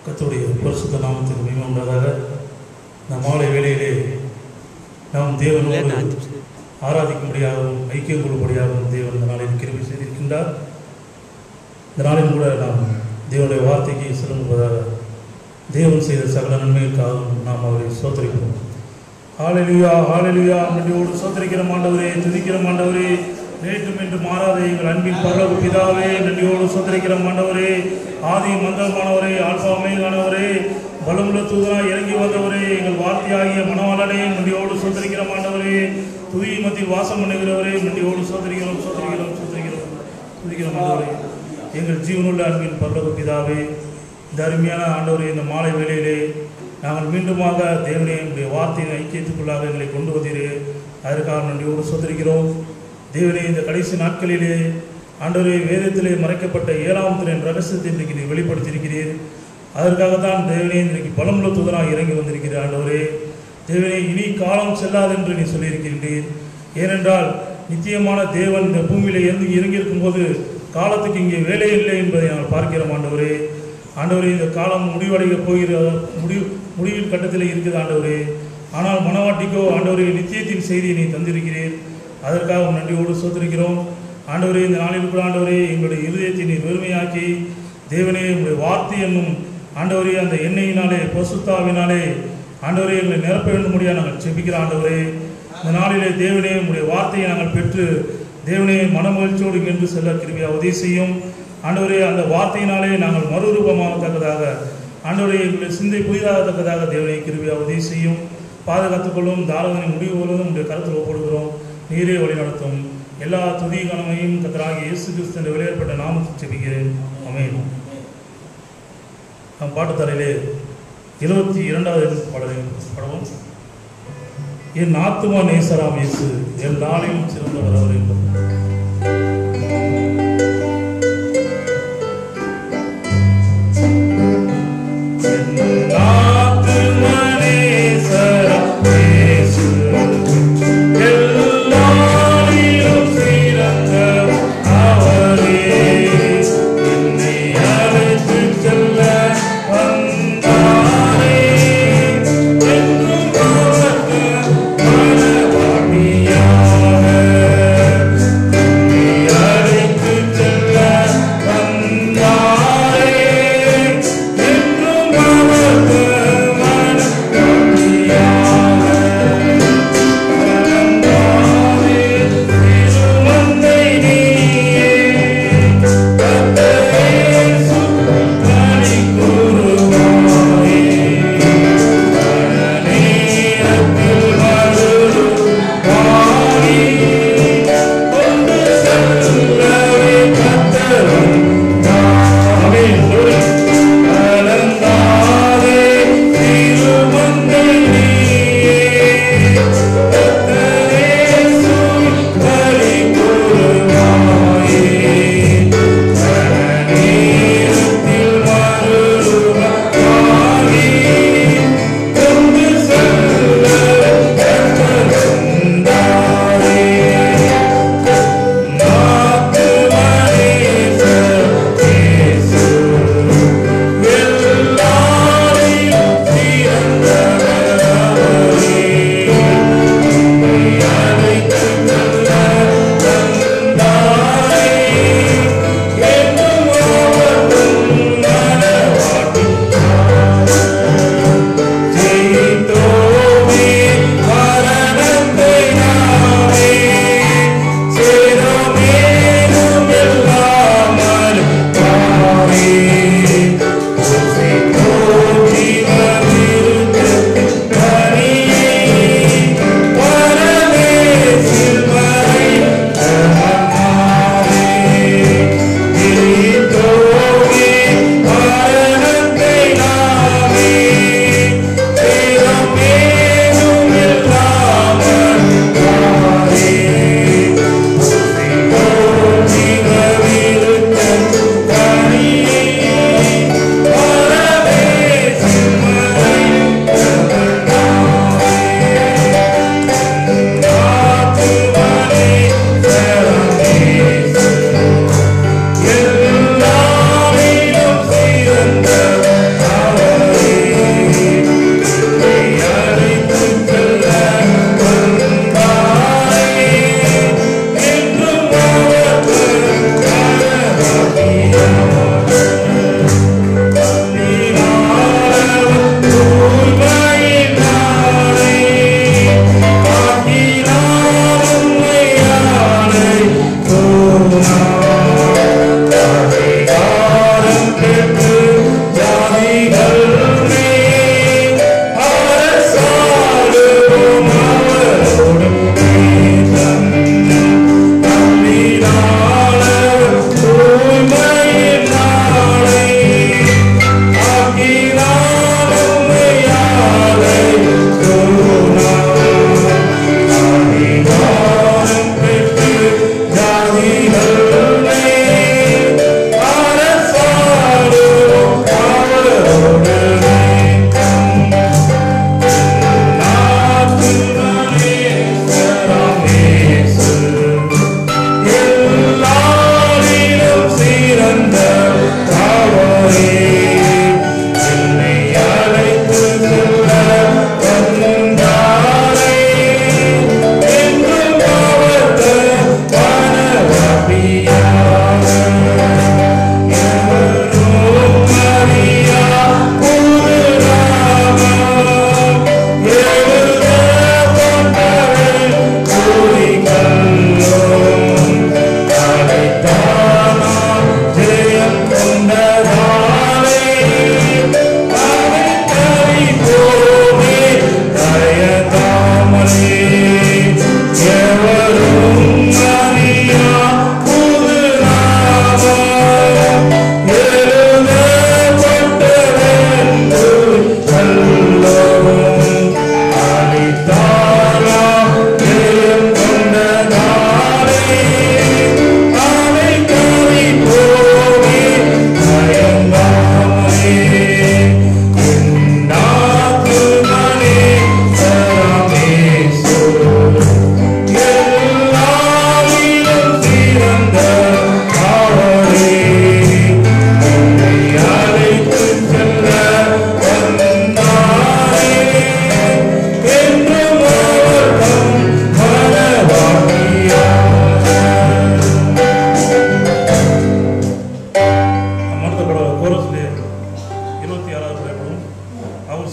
கர்த்தருடைய பரிசுத்த நாமத்துக்கு மகிமை உண்டாதாக இந்த மாலை வேளையிலே நாம் தேவனோடு ஆராதிக்கும்படியாகவும் ஐக்கியம் கொள்ளும்படியாகவும் தேவன் இந்த நாளில் கிருபை செய்திருக்கின்றார் இந்த நாளில் கூட நாம் தேவனுடைய வார்த்தைக்கு செல்லும்பதாக தேவன் செய்த சகல நன்மைகளுக்காகவும் நாம் அவரை சோத்தரிக்கிறோம் ஹாலெலுயா ஹாலெலுயா நன்றியோடு சோத்தரிக்கிற ஆண்டவரே துதிக்கிற ஆண்டவரே நேற்றும் என்று மாறாத எங்கள் அன்பின் பரலோக பிதாவே நன்றியோடு சோத்தரிக்கிற ஆண்டவரே ஆதி மந்தமானவரே ஆல்பா மேலானவரே பலமுள்ள தூதராய் இறங்கி வந்தவரே எங்கள் வார்த்தையாகிய மனவாளனே நன்றியோடு சோத்தரிக்கிற ஆண்டவரே துதி மத்தியில் வாசம் பண்ணுகிறவரே நன்றியோடு சோதரிக்கிறோம் சோதரிக்கிறோம் சோதரிக்கிறோம் துதிக்கிறோம் ஆண்டவரே எங்கள் ஜீவனுள்ள அன்பின் பரலோக பிதாவே இந்த அருமையான ஆண்டவரே இந்த மாலை வேளையிலே நாங்கள் மீண்டுமாக தேவனே உடைய வார்த்தையின் ஐக்கியத்துக்குள்ளாக எங்களை கொண்டு வந்தீரே அதற்காக நன்றியோடு சோதரிக்கிறோம் தேவனே இந்த கடைசி நாட்களிலே ஆண்டவரே வேதத்திலே மறைக்கப்பட்ட ஏழாம் திறன் ரகசியத்தை இன்றைக்கு நீ வெளிப்படுத்தியிருக்கிறீர் அதற்காக தான் தேவனே இன்றைக்கு பலமுள்ள தூதனாக இறங்கி வந்திருக்கிறீர் ஆண்டவரே தேவனே இனி காலம் செல்லாது என்று நீ சொல்லியிருக்கின்றீர் ஏனென்றால் நித்தியமான தேவன் இந்த பூமியில இறங்கி இறங்கியிருக்கும் போது காலத்துக்கு இங்கே வேலை இல்லை என்பதை நாங்கள் பார்க்கிறோம் ஆண்டவரே ஆண்டவரே இந்த காலம் முடிவடைய போகிற முடிவு முடிவில் கட்டத்தில் இருக்குது ஆண்டவரே ஆனால் மனவாட்டிக்கோ ஆண்டவரே நித்தியத்தின் செய்தியை நீ தந்திருக்கிறீர் அதற்காக நன்றியோடு சோதரிக்கிறோம் ஆண்டவரே இந்த நாளில் கூட ஆண்டவரே எங்களுடைய இருதயத்தை நீர் வெறுமையாக்கி தேவனே உங்களுடைய வார்த்தை என்னும் ஆண்டவரே அந்த எண்ணெயினாலே பசுத்தாவினாலே ஆண்டவரே எங்களை நிரப்ப வேண்டும்படியாக நாங்கள் செபிக்கிற ஆண்டவரே இந்த நாளிலே தேவனே உங்களுடைய வார்த்தையை நாங்கள் பெற்று தேவனே மனமகிழ்ச்சியோடு இங்கிருந்து செல்ல கிருபியா உதவி செய்யும் ஆண்டவரே அந்த வார்த்தையினாலே நாங்கள் மறுரூபமாகத்தக்கதாக ஆண்டவரே எங்களுடைய சிந்தை புதிதாகத்தக்கதாக தேவனை கிருபியா உதவி செய்யும் பாதுகாத்துக்கொள்ளும் தாரதனை முடிவு கொள்வதும் உங்களுடைய கருத்தில் ஒப்படுகிறோம் நீரே வழி நடத்தும் எல்லா துதி கனமையும் கத்தராகிய இயேசு கிறிஸ்து என்ற வெளியேற்பட்ட நாமத்தில் செபிக்கிறேன் அமேன் நம் பாட்டுத்தரையிலே இருபத்தி இரண்டாவது பாடலை பாடவும் என் ஆத்துமா நேசராம் இயேசு என் நாளிலும் சிறந்தவர் அவர் என்பது என் ஆத்துமா நேசராம் இயேசு, எல்லாரிலும் சிறந்தவர் அவரே. என்னை அழைத்துச் செல்ல வந்தாரே. என்றும் அவருக்கு மனவாட்டியாக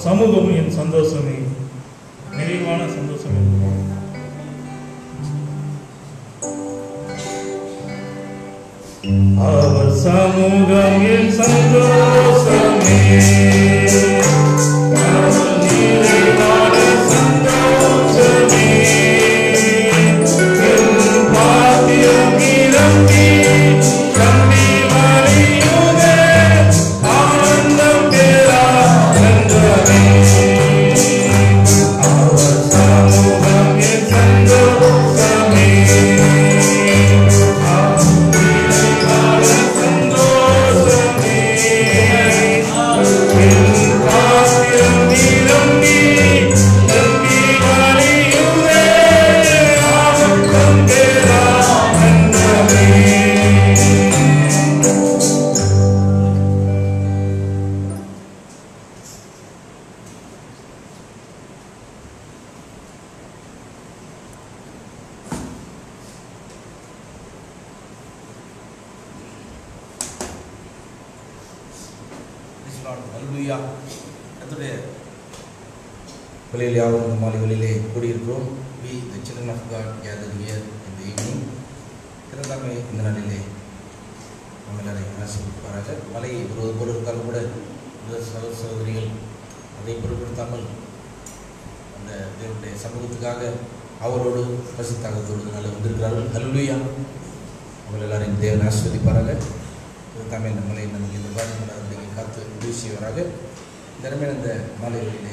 சமூகமும் என் சந்தோஷமே நிறைவான சந்தோஷமே அவர் சமூகம் என் சந்தோஷமே அவர் நிறைவான சந்தோஷமே என் பாத்தியம் நிரம்பி கம்பி வழியுமே ஆனந்தம் பேரானந்தமே அவர் சமூகம் என் சந்தோஷமே Praise the Lord. Hallelujah. கர்த்தருடைய வெளியில் யாவும் இந்த மாலைகளிலே கூடியிருக்கிறோம் we the children of God gather here இந்த ஈவினிங் திறந்தாமே இந்த நாளிலே நம்ம எல்லாரையும் ஆசீர்வதிப்பாராக மலை ஒரு ஒரு இருந்தாலும் கூட இந்த சகோதர சகோதரிகள் அதை பொருட்படுத்தாமல் அந்த தேவனுடைய சமூகத்துக்காக அவரோடு பசித்தாகத்தோடு நாள் வந்திருக்கிறார்கள் ஹல்லுயா உங்கள் எல்லாரையும் தேவன் ஆஸ்வதிப்பாராக தாமே இந்த மலை நமக்கு இந்த பாதிப்பு நீங்கள் காத்து உதவி செய்வாராக திறமையான இந்த மாலைகளிலே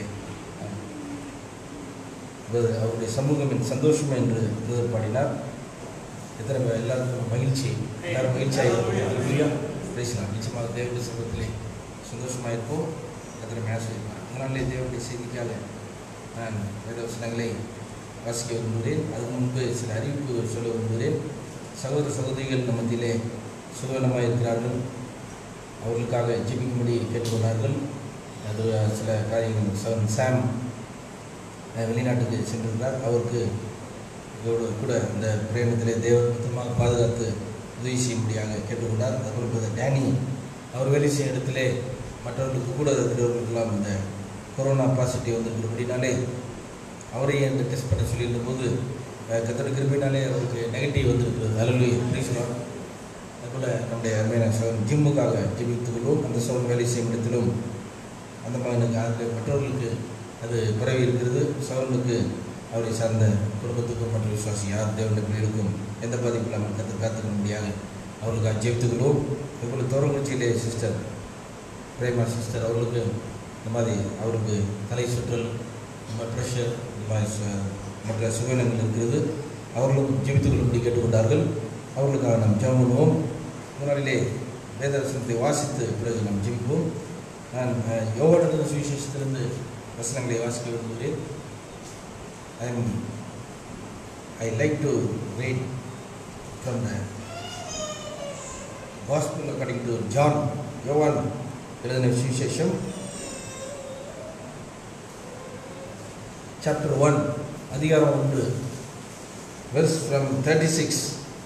அவர் அவருடைய சமூகம் என் சந்தோஷம் என்று முதல் பாடினார் எத்தனை பேர் எல்லாருக்கும் மகிழ்ச்சி எல்லாரும் மகிழ்ச்சியாக பேசலாம் நிச்சயமாக தேவனுடைய சமூகத்திலே சந்தோஷமாக இருப்போம் எத்தனை மேட்ச் வைப்பார் அதனாலே தேவனுடைய செய்திக்காக நான் வேத வசனங்களை வாசிக்க விரும்புகிறேன் அதுக்கு முன்பு சில அறிவிப்பு சொல்ல விரும்புகிறேன் சகோதர சகோதரிகள் நம்ம மத்தியிலே சுகவனமாக இருக்கிறார்கள் அவர்களுக்காக ஜெபிக்கும்படி கேட்டுக்கொண்டார்கள் அது சில காரியங்கள் சகோதரன் சாம் அஹ், வெளிநாட்டுக்கு சென்றிருந்தார் அவருக்கு இதோடு கூட இந்த பிரயாணத்திலே தேவன் மொத்தமாக பாதுகாத்து உதவி செய்யும்படியாக கேட்டுக்கொண்டார் அதுபோல் பிரதர் டேனி அவர் வேலை செய்யும் இடத்திலே மற்றவர்களுக்கு கூட இருக்கிறவர்களுக்கெல்லாம் இந்த கொரோனா பாசிட்டிவ் வந்திருக்கிறபடினாலே அவரை அந்த டெஸ்ட் பண்ண சொல்லியிருந்தபோது கத்தோட கிருப்பினாலே அவருக்கு நெகட்டிவ் வந்திருக்கிறது அலலு எப்படி சொல்லலாம் அதுபோல் நம்முடைய அருமையான சகோதரன் ஜிம்முக்காக ஜெபித்துக்கொள்வோம் அந்த சோழன் வேலை செய்யும் இடத்திலும் அந்த மகனுக்கு அது மற்றவர்களுக்கு அது பரவி இருக்கிறது சகோதரனுக்கு அவரை சார்ந்த குடும்பத்துக்கும் மற்ற விசுவாசி யார் தேவனுடைய பிள்ளைகளுக்கும் எந்த பாதிப்பு இல்லாமல் கற்று காத்துக்க முடியாது அவர்களுக்காக ஜெபித்துக்கிறோம் இதுபோல் தோரங்குச்சியிலே சிஸ்டர் பிரேமா சிஸ்டர் அவர்களுக்கு இந்த மாதிரி அவருக்கு தலை சுற்றல் இந்த மாதிரி ப்ரெஷர் இந்த மாதிரி சு- மற்ற சுகநங்கள் இருக்கிறது அவர்களும் ஜெபித்துக் கொள்ளும்படி கேட்டுக்கொண்டார்கள் அவர்களுக்காக நாம் ஜெபம் பண்ணுவோம் முன்னாடியிலே வேதரசனத்தை வாசித்து பிறகு நாம் ஜெபிப்போம் நான் அஹ், யோவானது சுவிசேஷத்திலிருந்து வசனங்களை வாசிக்க விரும்புகிறேன் I am I like to read from the gospel according to John யோவான் எழுதின சுவிசேஷம் சாப்டர் ஒன் அதிகாரம் ஒன்று verse from thirty six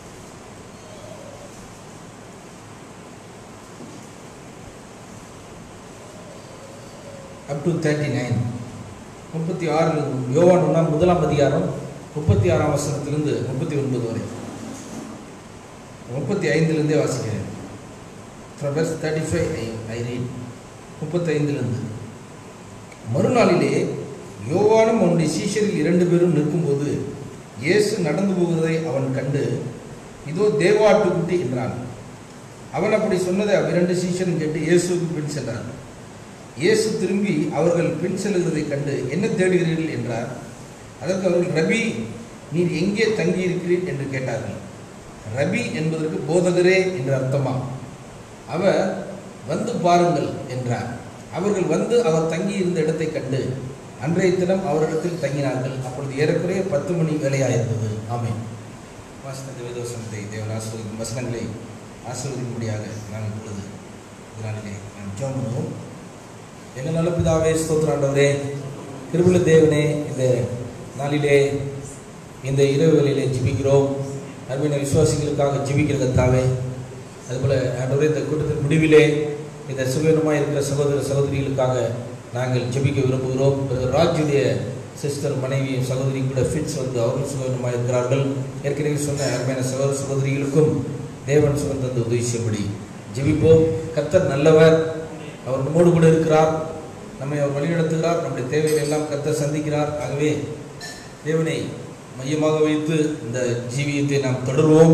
up to thirty nine முப்பத்தி ஆறு யோவான் ஒன்றாம் முதலாம் அதிகாரம் முப்பத்தி ஆறாம் வசனத்திலிருந்து முப்பத்தி ஒன்பது வரை முப்பத்தி ஐந்துலேருந்தே வாசிக்கிறேன் from verse thirty five I I read முப்பத்தைந்திலிருந்து மறுநாளிலே யோவானும் அவனுடைய சீஷரில் இரண்டு பேரும் நிற்கும்போது இயேசு நடந்து போகிறதை அவன் கண்டு இதோ தேவாட்டுக்குட்டி என்றான் அவன் அப்படி சொன்னதை அவ்விரண்டு சீஷரும் கேட்டு இயேசுவுக்கு பின் சென்றான் இயேசு திரும்பி அவர்கள் பின் செல்கிறதைக் கண்டு என்ன தேடுகிறீர்கள் என்றார் அதற்கு அவர்கள் ரபி நீர் எங்கே தங்கியிருக்கிறீர் என்று கேட்டார்கள் ரபி என்பதற்கு போதகரே என்று அர்த்தமா அவர் வந்து பாருங்கள் என்றார் அவர்கள் வந்து அவர் தங்கியிருந்த இடத்தை கண்டு அன்றைய தினம் அவரிடத்தில் தங்கினார்கள் அப்பொழுது ஏறக்குறைய பத்து மணி வேலையாயிருந்தது ஆமென் வாசனத்தை வேதவசனத்தை தேவன் ஆசிர்வதிக்கும் வசனங்களை ஆசிர்வதிக்கும்படியாக நான் இப்பொழுது இதனாலே நாம் ஜெபம் பண்ணுவோம் எங்கள் நல்ல பிதாவே ஸ்தோத்திராண்டவரே கிருபுல தேவனே இந்த நாளிலே இந்த இரவு வேளையிலே ஜிபிக்கிறோம் அருமையான விசுவாசிகளுக்காக ஜிபிக்கிற கத்தாவே அதுபோல் ஆண்டவரே இந்த கூட்டத்தின் முடிவிலே இந்த சுகவீனமாக இருக்கிற சகோதர சகோதரிகளுக்காக நாங்கள் ஜெபிக்க விரும்புகிறோம் பிரதர் ராஜுடைய சிஸ்டர் மனைவி சகோதரி கூட ஃபிட்ஸ் வந்து அவர்கள் சுகமாக இருக்கிறார்கள் ஏற்கனவே சொன்ன அருமையான சகோதர சகோதரிகளுக்கும் தேவன் சுகம் தந்து உதவி செய்யும்படி ஜெபிப்போம் கர்த்தர் நல்லவர் அவர் நம்மோடு கூட இருக்கிறார் நம்மை அவர் வழிநடத்துகிறார் நம்முடைய தேவைகளை எல்லாம் கர்த்தர் சந்திக்கிறார் ஆகவே தேவனை மையமாக வைத்து இந்த ஜீவியத்தை நாம் தொடருவோம்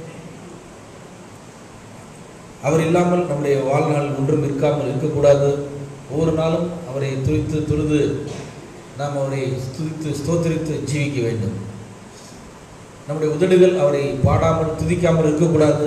அவர் இல்லாமல் நம்முடைய வாழ்நாள் ஒன்றும் இருக்காமல் இருக்கக்கூடாது ஒவ்வொரு நாளும் அவரை துதித்து தொழுது நாம் அவரை துதித்து ஸ்தோத்திரித்து ஜீவிக்க வேண்டும் நம்முடைய உதடுகள் அவரை பாடாமல் துதிக்காமல் இருக்கக்கூடாது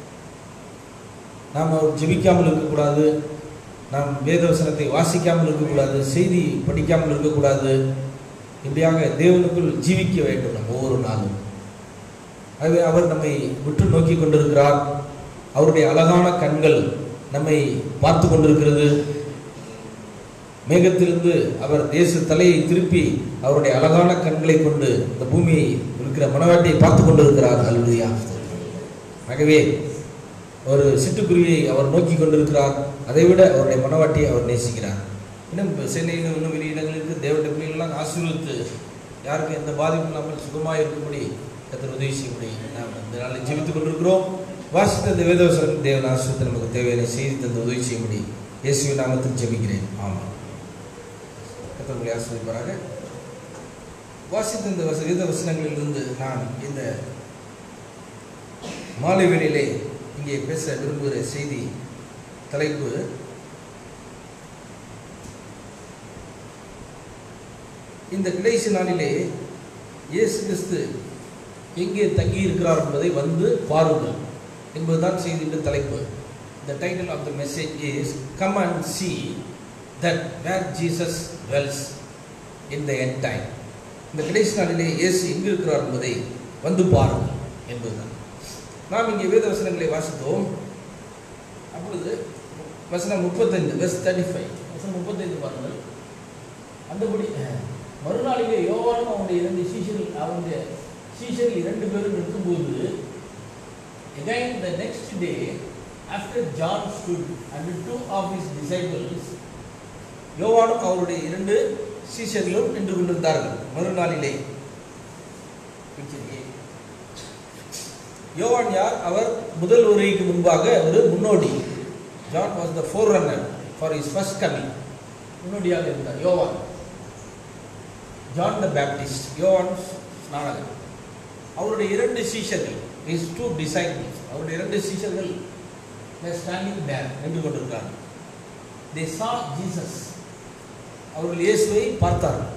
நாம் அவர் ஜெபிக்காமல் இருக்கக்கூடாது நாம் வேதவசனத்தை வாசிக்காமல் இருக்கக்கூடாது செய்தி படிக்காமல் இருக்கக்கூடாது இப்படியாக தேவனுக்குள் ஜீவிக்க வேண்டும் நம்ம ஒவ்வொரு நாளும் ஆகவே அவர் நம்மை உற்று நோக்கி கொண்டிருக்கிறார் அவருடைய அழகான கண்கள் நம்மை பார்த்து கொண்டிருக்கிறது மேகத்திலிருந்து அவர் தேச தலையை திருப்பி அவருடைய அழகான கண்களை கொண்டு இந்த பூமியை இருக்கிற மனவாட்டியை பார்த்து கொண்டிருக்கிறார் அல்லுயா ஆகவே ஒரு சிட்டுக்குருவியை அவர் நோக்கி கொண்டிருக்கிறார் அதைவிட அவருடைய மனவாட்டியை அவர் நேசிக்கிறார் இன்னும் இப்ப சென்னையில் இன்னும் வெளி இடங்களுக்கு தேவனுடைய பிள்ளைகள்லாம் ஆசீர்வதித்து யாருக்கும் எந்த பாதிப்பும் இல்லாமல் சுகமாக இருக்கும்படி கத்தர் உதவி செய்யும்படி நாம் இந்த நாளில் ஜெபித்துக் கொண்டிருக்கிறோம் வாசித்த இந்த வேதவசனம் தேவன் ஆசிரியத்தை நமக்கு தேவையான செய்தி தந்து உதவி செய்யும்படி இயேசுவின் நாமத்தில் ஜெபிக்கிறேன் ஆமாம் கத்தர் உங்களை ஆசிரியப்பாராக வாசித்த இந்த வச வேத வசனங்களிலிருந்து நான் இந்த மாலை வேளையிலே இங்கே பேச விரும்புகிற செய்தி தலைப்பு இந்த கடைசி நாளிலே இயேசு கிறிஸ்து எங்கே தங்கி இருக்கிறார் என்பதை வந்து பாருங்கள் என்பதுதான் செய்தியின் தலைப்பு The title of the message is Come and see that where Jesus dwells in the end time. இந்த கடைசி நாளிலே இயேசு எங்கு இருக்கிறார் என்பதை வந்து பாருங்கள் என்பதுதான் நாம் இங்கே வேத வசனங்களை வாசித்தோம் அப்பொழுது வசனம் முப்பத்தைந்து வெஸ் தேர்ட்டி ஃபைவ் வசனம் முப்பத்தைந்து பாருங்கள் அந்தபடி மறுநாளிலே யோவானும் அவனுடைய இரண்டு சீஷர்கள் அவனுடைய சீஷர்கள் இரண்டு பேரும் இருக்கும்போது again the next day after John stood and two of his disciples யோவானும் அவருடைய இரண்டு சீஷர்களும் நின்று கொண்டிருந்தார்கள் மறுநாளிலே யோவான் யார் அவர் முதல் வருகைக்கு முன்பாக ஒரு முன்னோடி John was the forerunner for his first coming முன்னோடியாக இருந்தார் யோவான் ஜான் த பேப்டிஸ்ட் யோவான் ஸ்நானகன் அவருடைய இரண்டு சீஷர்கள் இஸ் டூ டிசைபிள்ஸ் அவருடைய இரண்டு சீஷர்கள் ஸ்டாண்டிங் தேர் நின்று கொண்டிருக்கிறார்கள் தே சா ஜீசஸ் அவர்கள் இயேசுவை பார்த்தார்கள்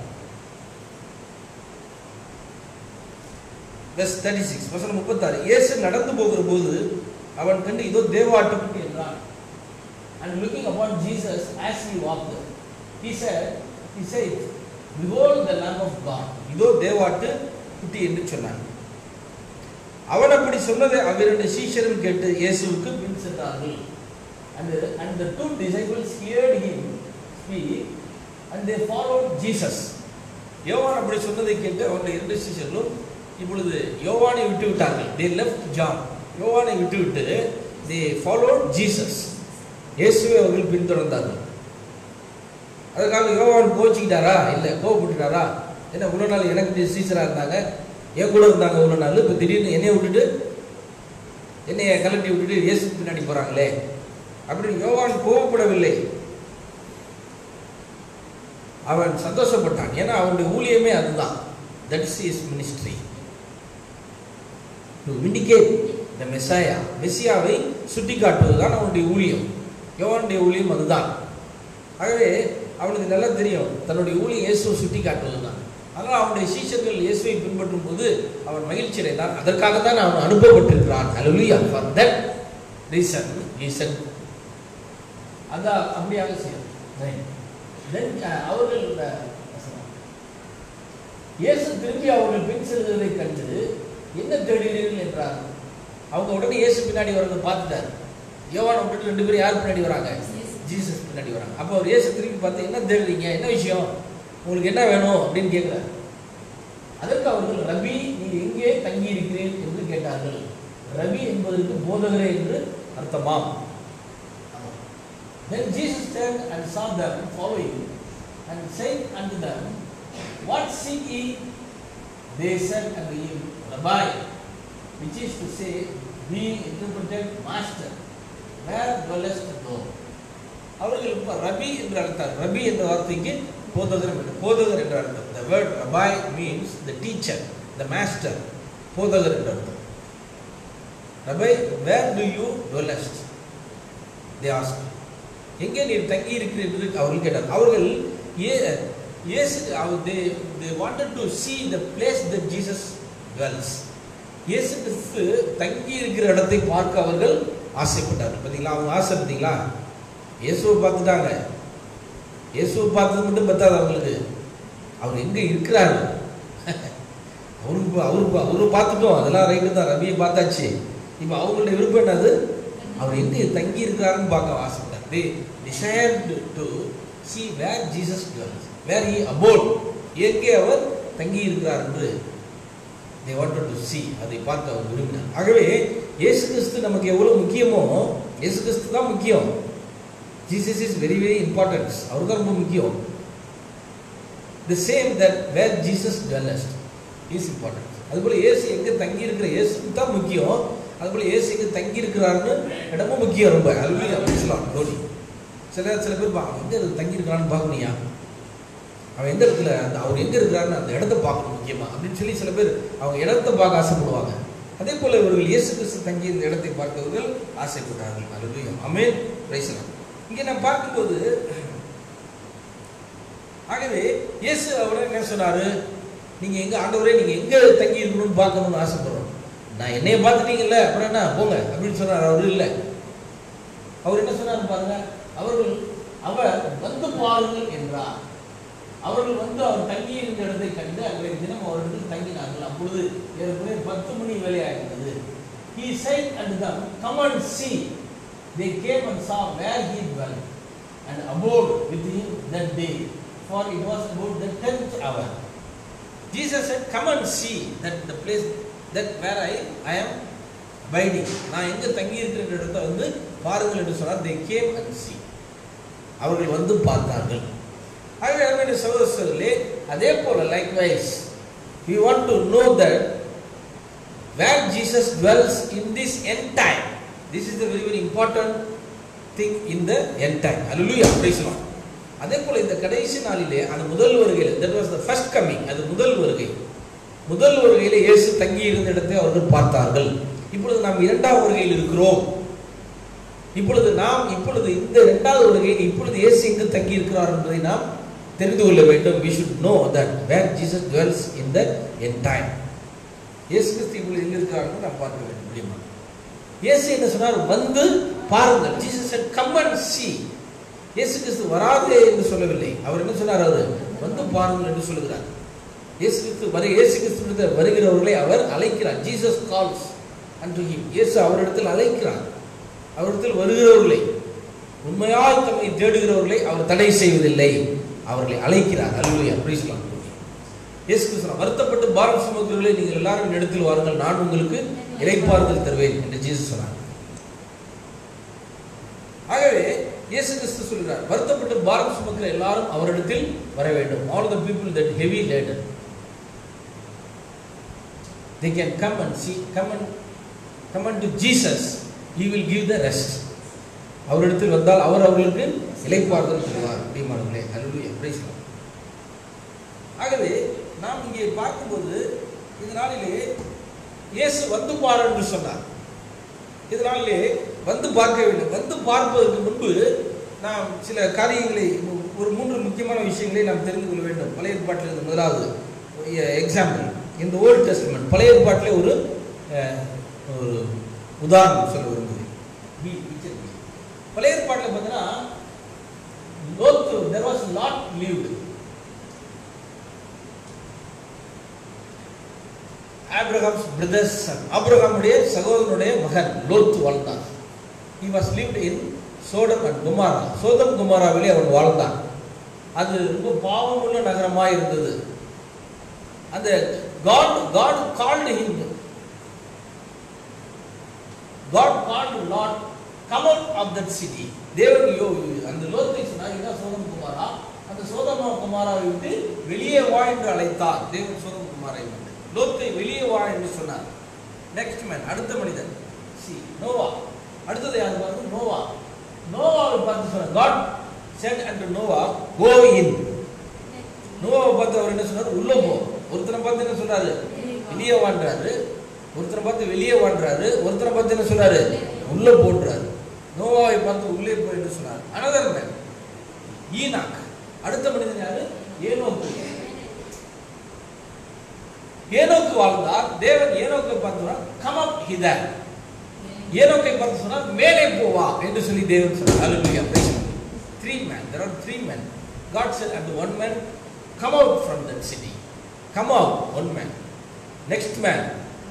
வெஸ் தேர்ட்டி சிக்ஸ் வசனம் முப்பத்தாறு இயேசு நடந்து போகிற போது அவன் கண்டு இதோ தேவாட்டுக்குட்டி என்றான் and looking upon Jesus as he walked he said he said behold the lamb of God இதோ தேவாட்டு குட்டி என்று சொன்னான் அவன் அப்படி சொன்னதை அவ்விரண்டு சீஷரும் கேட்டு இயேசுவுக்கு பின் சென்றார்கள் and and the two disciples heard him speak and they followed Jesus யோவான் அப்படி சொன்னதை கேட்டு அவருடைய இரண்டு சீஷர்களும் இப்பொழுது யோவானை விட்டு விட்டார்கள் they left John யோவானை விட்டு விட்டு they followed Jesus இயேசுவை அவர்கள் பின்தொடர்ந்தார்கள் அதுக்காக யோவான் கோச்சிக்கிட்டாரா இல்லை கோவப்பட்டுட்டாரா என்ன இவ்வளோ நாள் எனக்கு சீசராக இருந்தாங்க என் கூட இருந்தாங்க இவ்வளோ நாள் இப்போ திடீர்னு என்னைய விட்டுட்டு என்னைய கலட்டி விட்டுட்டு இயேசு பின்னாடி போகிறாங்களே அப்படின்னு யோவான் கோவப்படவில்லை அவன் சந்தோஷப்பட்டான் ஏன்னா அவனுடைய ஊழியமே அதுதான் that's his ministry to vindicate the Messiah மெஸ்ஸியாவை சுட்டி காட்டுவதுதான் அவனுடைய ஊழியம் யோவானுடைய ஊழியம் அதுதான் ஆகவே அவனுக்கு நல்லா தெரியும் தன்னுடைய ஊழியம் இயேசுவை சுட்டி காட்டுவதுதான் அதனால் அவனுடைய சீஷர்கள் இயேசுவை பின்பற்றும் போது அவன் மகிழ்ச்சி அடைந்தான் அதற்காக தான் அவன் அனுப்பப்பட்டிருக்கிறான் அலுவலியா ஃபார் தட் ரீசன் ரீசன் அதான் அப்படியாக செய்யும் தென் அவர்கள் இயேசு திரும்பி அவர்கள் பின் செல்வதை கண்டு என்ன தேடுகிறீர்கள் என்றார் அவங்க உடனே இயேசு பின்னாடி வரதை பார்த்துட்டார் யோவான விட்டுட்டு ரெண்டு பேரும் யார் பின்னாடி வராங்க ஜீசஸ் பின்னாடி வராங்க அப்போ அவர் இயேசு திரும்பி பார்த்து என்ன தேடுறீங்க என்ன விஷயம் உங்களுக்கு என்ன வேணும் அப்படின்னு கேட்குறாரு அதற்கு அவர்கள் ரபி நீங்கள் எங்கே தங்கி இருக்கிறீர் என்று கேட்டார்கள் ரபி என்பதற்கு போதகரே என்று அர்த்தமாம் Then Jesus turned and saw them following, and said unto them, What seek ye? They said unto him, Rabbi, which is to say, being interpreted, Master, where dwellest thou? அவர்கள் இப்ப ரபி என்று அழைத்தார் ரபி என்ற வார்த்தைக்கு போதகர் என்று போதகர் என்று அர்த்தம் the word rabbi means the teacher the master போதகர் என்று அர்த்தம் ரபை where do you dwellest they asked எங்கே நீர் தங்கி இருக்கிறீர் என்று அவர்கள் கேட்டார் அவர்கள் ஏ இயேசு அவர் they they wanted to see the place that Jesus dwells இயேசு கிறிஸ்து தங்கி இருக்கிற இடத்தை பார்க்க அவர்கள் ஆசைப்பட்டார்கள் பார்த்தீங்களா அவங்க ஆசை பார்த்தீங்களா இயேசுவை பார்த்துட்டாங்க இயேசுவை பார்த்தது மட்டும் பத்தாது அவங்களுக்கு அவர் எங்கே இருக்கிறாரு அவருக்கு அவருக்கு அவரு பார்த்துட்டோம் அதெல்லாம் ரைட்டு தான் ரவியை பார்த்தாச்சு இப்போ அவங்களுடைய விருப்பம் என்னது அவர் எங்கே தங்கி இருக்கிறாருன்னு பார்க்க ஆசைப்பட்டார் they desired to see where Jesus dwells where he abode எங்கே அவர் தங்கி இருக்கிறார் என்று they wanted to see அதை பார்க்க அவர் விரும்பினார் ஆகவே இயேசு கிறிஸ்து நமக்கு எவ்வளவு முக்கியமோ இயேசு கிறிஸ்து தான் முக்கியம் Jesus is very very importance அவர் தான் ரொம்ப முக்கியம் the same that where Jesus dwellest is important அதுபோல இயேசு எங்கே தங்கி இருக்கிற இயேசுக்கு தான் முக்கியம் அதுபோல இயேசு எங்கே தங்கி இருக்கிறாருன்னு இடமும் முக்கியம் ரொம்ப அல்வி அப்படிலாம் தோனி சில சில பேர் பா அவன் எங்கே தங்கி இருக்கிறான்னு பார்க்கணியா அவன் எந்த இடத்துல அந்த அவர் எங்கே இருக்கிறாருன்னு அந்த இடத்த பார்க்கணும் முக்கியமா அப்படின்னு சொல்லி சில பேர் அவங்க இடத்த பார்க்க ஆசைப்படுவாங்க அதே போல இவர்கள் இயேசு கிறிஸ்து தங்கி இந்த இடத்தை பார்க்கவர்கள் ஆசைப்பட்டார்கள் அலுவலியம் அமேன் பிரைசலாம் இங்கே நான் பார்க்கும்போது ஆகவே இயேசு அவரை என்ன சொன்னாரு நீங்க எங்க ஆண்டவரே நீங்க எங்க தங்கி இருக்கணும்னு பார்க்கணும்னு ஆசைப்படுறோம் நான் என்னைய பார்த்துட்டீங்கல்ல அப்புறம் என்ன போங்க அப்படின்னு சொன்னார் அவர் இல்லை அவர் என்ன சொன்னார் பாருங்க அவர்கள் அவர் வந்து பாருங்கள் என்றார் அவர்கள் வந்து அவர் தங்கி இருந்த இடத்தை கண்டு அன்றைய தினம் அவரிடத்தில் தங்கினார்கள் அப்பொழுது ஏறக்குறைய பத்து மணி வேலையாகிருந்தது he said unto them come and see they came and saw where he dwelt and abode with him that day for it was about the tenth hour Jesus said come and see that the place that where I I am abiding நான் எங்க தங்கி இருக்கிற இடத்தை வந்து பாருங்கள் என்று சொன்னார் they came and see அவர்கள் வந்து பார்த்தார்கள் ஆகவே அருமையான சகோதரர்களே அதே போல likewise we want to know that where Jesus dwells in this end time this is the very very important thing in the end time hallelujah praise the Lord அதே போல இந்த கடைசி நாளிலே அந்த முதல் வருகையில் that was the first coming அது முதல் வருகை முதல் வருகையிலே இயேசு தங்கி இருந்த இடத்தை அவர்கள் பார்த்தார்கள் இப்பொழுது நாம் இரண்டாவது வருகையில் இருக்கிறோம் இப்பொழுது நாம் இப்பொழுது இந்த இரண்டாவது வருகையில் இப்பொழுது இயேசு எங்கு தங்கி இருக்கிறார் என்பதை நாம் தெரிந்து கொள்ள வேண்டும் we should know that where Jesus dwells in the end time இயேசு கிறிஸ்து இப்பொழுது எங்க இருக்கிறார்னு நாம் பார்க்க வேண்டும் முடியுமா இயேசு என்ன சொன்னார் வந்து பாருங்கள் Jesus said come and see இயேசு கிறிஸ்து வராதே என்று சொல்லவில்லை அவர் என்ன சொன்னார் அவர் வந்து பாருங்கள் என்று சொல்லுகிறார் இயேசு கிறிஸ்து வரு இயேசு கிறிஸ்து வருகிறவர்களை அவர் அழைக்கிறார் ஜீசஸ் கால்ஸ் அன்று ஹிம் இயேசு அவரிடத்தில் அழைக்கிறார் அவரிடத்தில் வருகிறவர்களை உண்மையால் தம்மை தேடுகிறவர்களை அவர் தடை செய்வதில்லை அவர்களை அழைக்கிறார் அல்லையா பிரிஸ்லாம் இயேசு கிறிஸ்து வருத்தப்பட்டு பாரம் சுமக்கிறவர்களை நீங்கள் எல்லாரும் என் இடத்தில் வாருங்கள் நான் உங்களுக்கு இளைப்பாறுதல் தருவேன் என்று ஜீசஸ் சொன்னார் ஆகவே இயேசு கிறிஸ்து சொல்கிறார் வருத்தப்பட்டு பாரம் சுமக்கிற எல்லாரும் அவரிடத்தில் வர வேண்டும் all the people that heavy laden they can come and see come and come unto jesus he will give the rest அவரிடத்தில் வந்தால் அவர் அவர்களுக்கு இளைப்பாறுதல் தருவார் அப்படிமானங்களே அல்லேலூயா பிரைஸ் ஆகவே நாம் இங்கே பார்க்கும்போது இந்த நாளிலே இயேசு வந்து பார் என்று சொன்னார் இதனாலே வந்து பார்க்க வேண்டும் வந்து பார்ப்பதற்கு முன்பு நாம் சில காரியங்களை ஒரு மூன்று முக்கியமான விஷயங்களை நாம் தெரிந்து கொள்ள வேண்டும் பழைய ஏற்பாட்டில் இருந்து முதலாவது எக்ஸாம்பிள் இந்த ஓல்டு டெஸ்ட்மெண்ட் பழைய ஏற்பாட்டிலே ஒரு அஹ், ஒரு உதாரணம் சொல்ல விரும்புகிறேன் பி picture B. பழைய ஏற்பாட்டில் பார்த்தீங்கன்னா லோத்து there was lot lived Abraham's brother's son ஆப்ரஹாமுடைய சகோதரனுடைய மகன் லோத்து வாழ்ந்தான் he was lived in Sodom and Gomorrah சோதம் குமாராவிலே அவன் வாழ்ந்தான் அது ரொம்ப பாவமுள்ள நகரமாக இருந்தது அந்த God God called him God called Lot come out of that city தேவன் யோ அந்த லோத்தை சொன்னார் இதான் சோதம் குமாரா அந்த சோதமா குமாராவை விட்டு வெளியே வா என்று அழைத்தார் தேவன் சோதம் குமாரை விட்டு லோத்தை வெளியே வா என்று சொன்னார் நெக்ஸ்ட் மேன் அடுத்த மனிதன் சி நோவா அடுத்தது யார் பாருங்க நோவா நோவாவை பார்த்து சொன்னார் God said and Noah go in நோவாவை பார்த்து அவர் என்ன சொன்னார் உள்ள போ ஒருத்தனை பார்த்து என்ன சொல்றாரு வெளியே வான்றாரு ஒருத்தனை பார்த்து வெளியே வான்றாரு ஒருத்தனை பார்த்து என்ன சொல்றாரு உள்ள போன்றாரு நோவாவை பார்த்து உள்ளே போ என்று சொன்னார் அனதர் மேன் ஈனாக் அடுத்த மனிதன் யாரு ஏனோக்கு ஏனோக்கு வாழ்ந்தார் தேவன் ஏனோக்கை பார்த்து கம் அப் ஹிதர் ஏனோக்கை பார்த்து சொன்னார் மேலே போவா என்று சொல்லி தேவன் சொன்னார் ஹalleluya praise God three men there are three men god said and one man come out from that city come out one man next man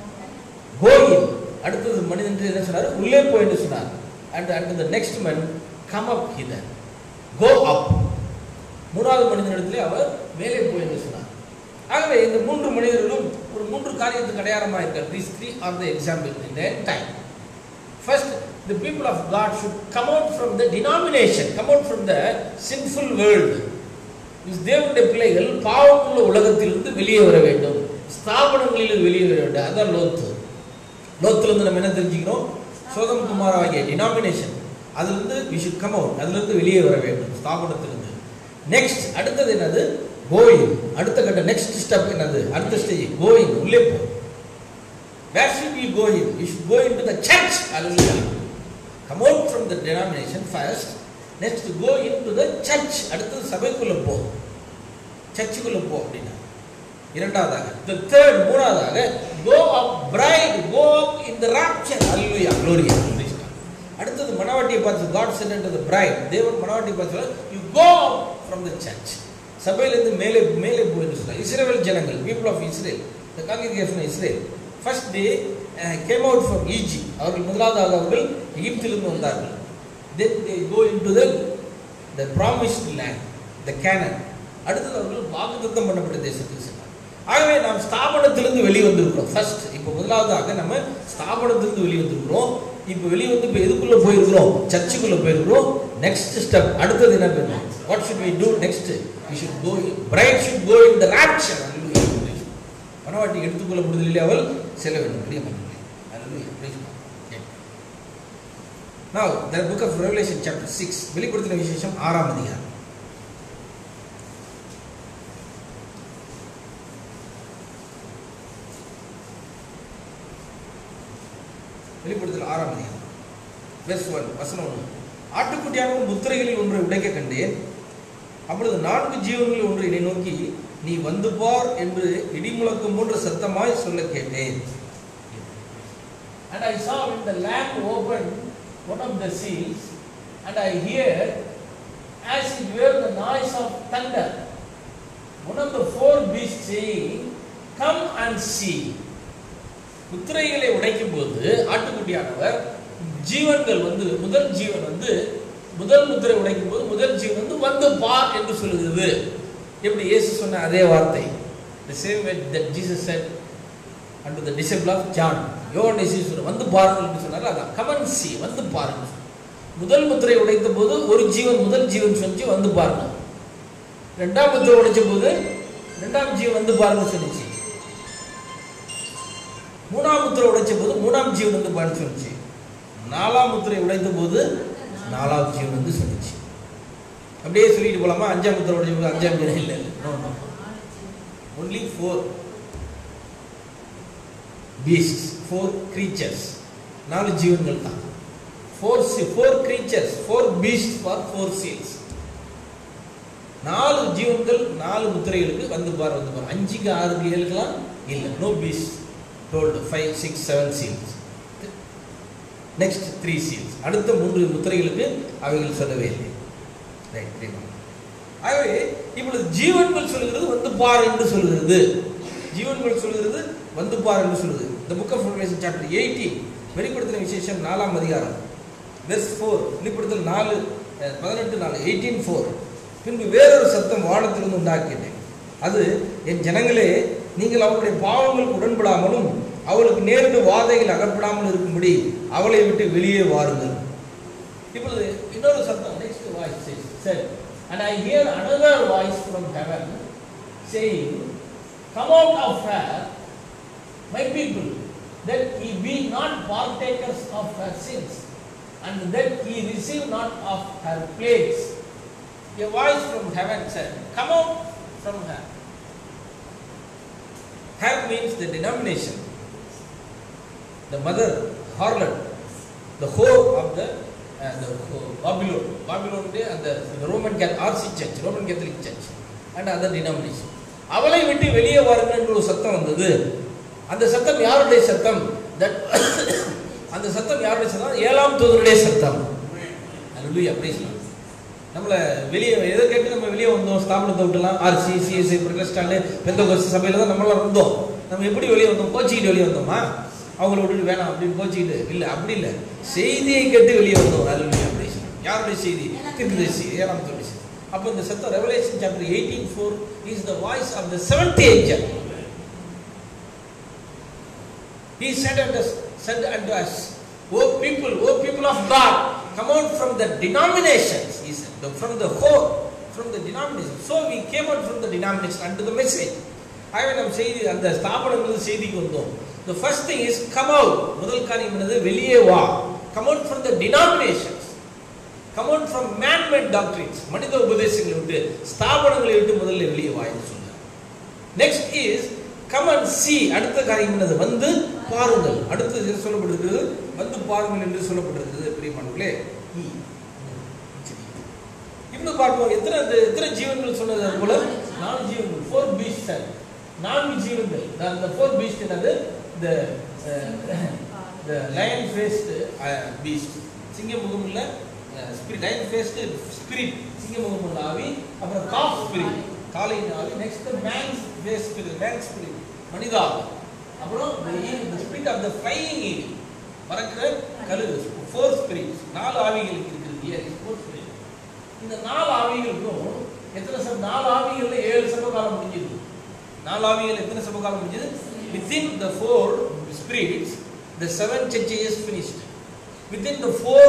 go in அடுத்தது மனிதன் என்ன சொன்னார் உள்ளே போ என்று சொன்னார் and and the next man come up hither go up மூணாவது மனிதனிடத்திலே அவர் மேலே போய் என்று சொன்னார் ஆகவே இந்த மூன்று மனிதர்களும் ஒரு மூன்று காரியத்துக்கு அடையாளமாக இருக்கிறார் these three are the example in the end time First, the people of God should come out from the denomination, come out from the sinful world. Means தேவனுடைய பிள்ளைகள் பாவமுள்ள உலகத்திலிருந்து வெளியே வர வேண்டும் ஸ்தாபனங்களில் வெளியே வர வேண்டும் அதான் லோத்து லோத்துலேருந்து நம்ம என்ன தெரிஞ்சுக்கிறோம் சோதம் குமார் ஆகிய டினாமினேஷன் அதுலேருந்து வி ஷுட் கம் அவுட் அதுலேருந்து வெளியே வர வேண்டும் ஸ்தாபனத்திலிருந்து நெக்ஸ்ட் அடுத்தது என்னது கோயிங் அடுத்த கட்ட நெக்ஸ்ட் ஸ்டெப் என்னது அடுத்த ஸ்டேஜ் கோயிங் உள்ளே போ Where should we go in? We should go into the church. Hallelujah. Come out from the denomination first. Next go into the church. அடுத்தது சபைக்குள்ள போ சர்ச்சுக்குள்ள போ அப்படின்னா இரண்டாவதாக the third மூணாவதாக go up bride go up in the rapture hallelujah glory praise God. அடுத்தது மணவாட்டியை பார்த்து God said unto the bride தேவன் மணவாட்டியை பார்த்து சொல்றார், you go up from the church சபையிலிருந்து மேலே மேலே போய் என்று சொல்றார் இஸ்ரேல் ஜனங்கள் people of Israel the congregation of Israel first they uh, came out from Egypt அவர்கள் முதலாவதாக அவர்கள் எகிப்திலிருந்து வந்தார்கள் then they go into the the promised land the Canaan அடுத்தது அவர்கள் வாக்குத்தத்தம் பண்ணப்பட்ட தேசத்துக்கு சென்றார் ஆகவே நாம் ஸ்தாபனத்திலிருந்து வெளியே வந்திருக்கிறோம் ஃபர்ஸ்ட் இப்போ முதலாவதாக நம்ம ஸ்தாபனத்திலிருந்து வெளியே வந்திருக்கிறோம் இப்போ வெளியே வந்து இப்போ எதுக்குள்ள போயிருக்கிறோம் சர்ச்சுக்குள்ள போயிருக்கிறோம் நெக்ஸ்ட் ஸ்டெப் அடுத்தது என்ன பண்ணணும் what should we do next we should go bride should go in the rapture மனவாட்டி எடுத்துக்கொள்ள முடியவில்லை அவள் செல்ல வேண்டும் பிரியமானவர்களே Hallelujah. Praise God. Okay. Now, the book of Revelation chapter 6 வெளிப்படுத்தின விசேஷம் ஆறாம் அதிகாரம் வெளிப்படுத்தல் ஆறாம் அதிகாரம் வெர்ஸ் ஒன் வசனம் ஒன்று ஆட்டுக்குட்டியாகவும் முத்திரைகளில் ஒன்றை உடைக்க கண்டேன் அப்பொழுது நான்கு ஜீவன்களில் ஒன்று என்னை நோக்கி நீ வந்து பார் என்று இடிமுழக்கம் போன்ற சத்தமாய் சொல்ல கேட்டேன் And I saw when the lamp opened one of the seals, and I heard, as it were the noise of thunder, one of the four beasts saying, Come and see. முத்திரைகளை உடைக்கும் போது ஆட்டுக்குட்டியானவர் ஜீவன்கள் வந்து முதல் ஜீவன் வந்து முதல் முத்திரை உடைக்கும் போது முதல் ஜீவன் வந்து வந்து பார் என்று சொல்லுகிறது எப்படி இயேசு சொன்ன அதே வார்த்தை the same way that Jesus said unto the disciple of John யோவான் இயேசு சொன்ன வந்து பாருங்கள் என்று சொன்னார் அதான் come and see வந்து பாருங்கள் முதல் முத்திரை உடைத்த போது ஒரு ஜீவன் முதல் ஜீவன் சொன்னிச்சு வந்து பாருங்க ரெண்டாம் முத்திரை உடைச்ச போது ரெண்டாம் ஜீவன் வந்து பாருங்க சொன்னிச்சு மூணாம் முத்திரை உடைச்ச போது மூணாம் ஜீவன் வந்து பாருன்னு சொன்னிச்சு நாலாம் முத்திரை உடைத்த போது நாலாம் ஜீவன் வந்து சொன்னிச்சு அப்படியே சொல்லிட்டு போலாமா அஞ்சாம் முத்திரை உடைச்ச போது அஞ்சாம் ஜீவன் இல்லை இல்லை no no only four beast four creatures நாலு ஜீவன்கள் தான் four four creatures four beast for four seals நாலு ஜீவன்கள் நாலு முத்திரைகளுக்கு வந்து பார் வந்து பார் அஞ்சுக்கு ஆறுக்கு ஏழுக்கெல்லாம் இல்லை no beast told five six seven seals next three seals அடுத்த மூன்று முத்திரைகளுக்கு அவைகள் சொல்லவே இல்லை ரைட் ஆகவே இப்பொழுது ஜீவன்கள் சொல்லுகிறது வந்து பார் என்று சொல்லுகிறது ஜீவன்கள் சொல்லுகிறது வந்து பார் என்று சொல்லுது இந்த book of Revelation chapter eighteen வெளிப்படுத்தின விசேஷம் நாலாம் அதிகாரம் வெர்ஸ் ஃபோர் வெளிப்படுத்தல் நாலு அஹ், பதினெட்டு நாலு எயிட்டீன் ஃபோர் பின்பு வேறொரு சத்தம் வானத்திலிருந்து உண்டாக்கிட்டேன் அது என் ஜனங்களே நீங்கள் அவளுடைய பாவங்களுக்கு உடன்படாமலும் அவளுக்கு நேரிட்டு வாதைகள் அகப்படாமல் இருக்கும்படி அவளை விட்டு வெளியே வாருங்கள் இப்பொழுது இன்னொரு சத்தம் next voice says said and I hear another voice from heaven saying come out of her my people that ye be not partakers of her sins and that ye receive not of her plagues a voice from heaven said come out from her Her means the denomination, the mother, harlot, the whore of the, uh, the whore- Babylon. Babylon and the, the Roman Catholic, RC Church, Roman Catholic Church, and other denomination. அவளை விட்டு வெளியே வாருங்கள் என்று ஒரு சத்தம் வந்தது அந்த சத்தம் யாருடைய சத்தம் That அந்த சத்தம் யாருடைய சத்தம் ஏழாம் தூதருடைய சத்தம் அல்லேலூயா praise the Lord. நம்மளை வெளியே எதை கேட்டு நம்ம வெளியே வந்தோம் ஸ்தாபனத்தை விட்டுலாம் ஆர்சி சிஎஸ்ஐ பிரகஸ்டாலு பெந்த சபையில தான் நம்மளாம் இருந்தோம் நம்ம எப்படி வெளியே வந்தோம் கோச்சிக்கிட்டு வெளியே வந்தோமா அவங்கள விட்டுட்டு வேணாம் அப்படின்னு கோச்சிக்கிட்டு இல்லை அப்படி இல்லை செய்தியை கேட்டு வெளியே வந்தோம் அல்லேலூயா praise the Lord. யாருடைய செய்தி தீர்க்கதரிசி ஏழாம் தோழி அப்போ இந்த சத்தம் Revelation chapter eighteen four is the voice of the seventh angel He said unto us, said unto us, O people, O people of God, come out from the denominations. He said, the- from the whole, from the denominations. So we came out from the denomination unto the message. ஆகவே நம் செய்தி அந்த ஸ்தாபனங்கள் செய்திக்கு வந்தோம் the first thing is come out முதல் காரியம் என்னது வெளியே வா come out from the denominations come out from man made doctrines மனித உபதேசங்களை விட்டு ஸ்தாபனங்களை விட்டு முதல்ல வெளியே வா என்று சொன்னார் next is come and see அடுத்த காரியம் என்னது வந்து பாருங்கள் அடுத்தது என்ன சொல்லப்பட்டிருக்கிறது வந்து பாருங்கள் என்று சொல்லப்பட்டிருக்கிறது பிரியமானவர்களே ஈ. சரி. இன்னும் பார்ப்போம் எத்தனை அந்த- எத்தனை ஜீவன்கள் சொன்னது அது போல நாலு ஜீவன்கள் ஃபோர் பீஸ்ட் நான்கு ஜீவன்கள் அந்த ஃபோர் பீஸ்ட் என்னது இந்த the lion faced uh, beast சிங்க முகம் இல்ல ஸ்பிரிட் lion faced spirit சிங்க முகம் உள்ள ஆவி அப்புறம் காஃப் ஸ்பிரிட் காலையின் ஆவி next man face spirit man spirit மனித ஆவி அப்புறம் the spirit of the flying eagle பறக்கிற கழுகு ஃபோர் ஸ்பிரிட் நாலு ஆவிகளுக்கு இருக்குது ஏ ஃபோர் ஸ்பிரிட் இந்த நாலு ஆவிகளுக்கும் எத்தனை சப நாலு ஆவிகள்ல ஏழு சபை காலம் முடிஞ்சது நாலு ஆவிகள் எத்தனை சபகாலம் முடிஞ்சது within the four spirits the seven churches is finished within the four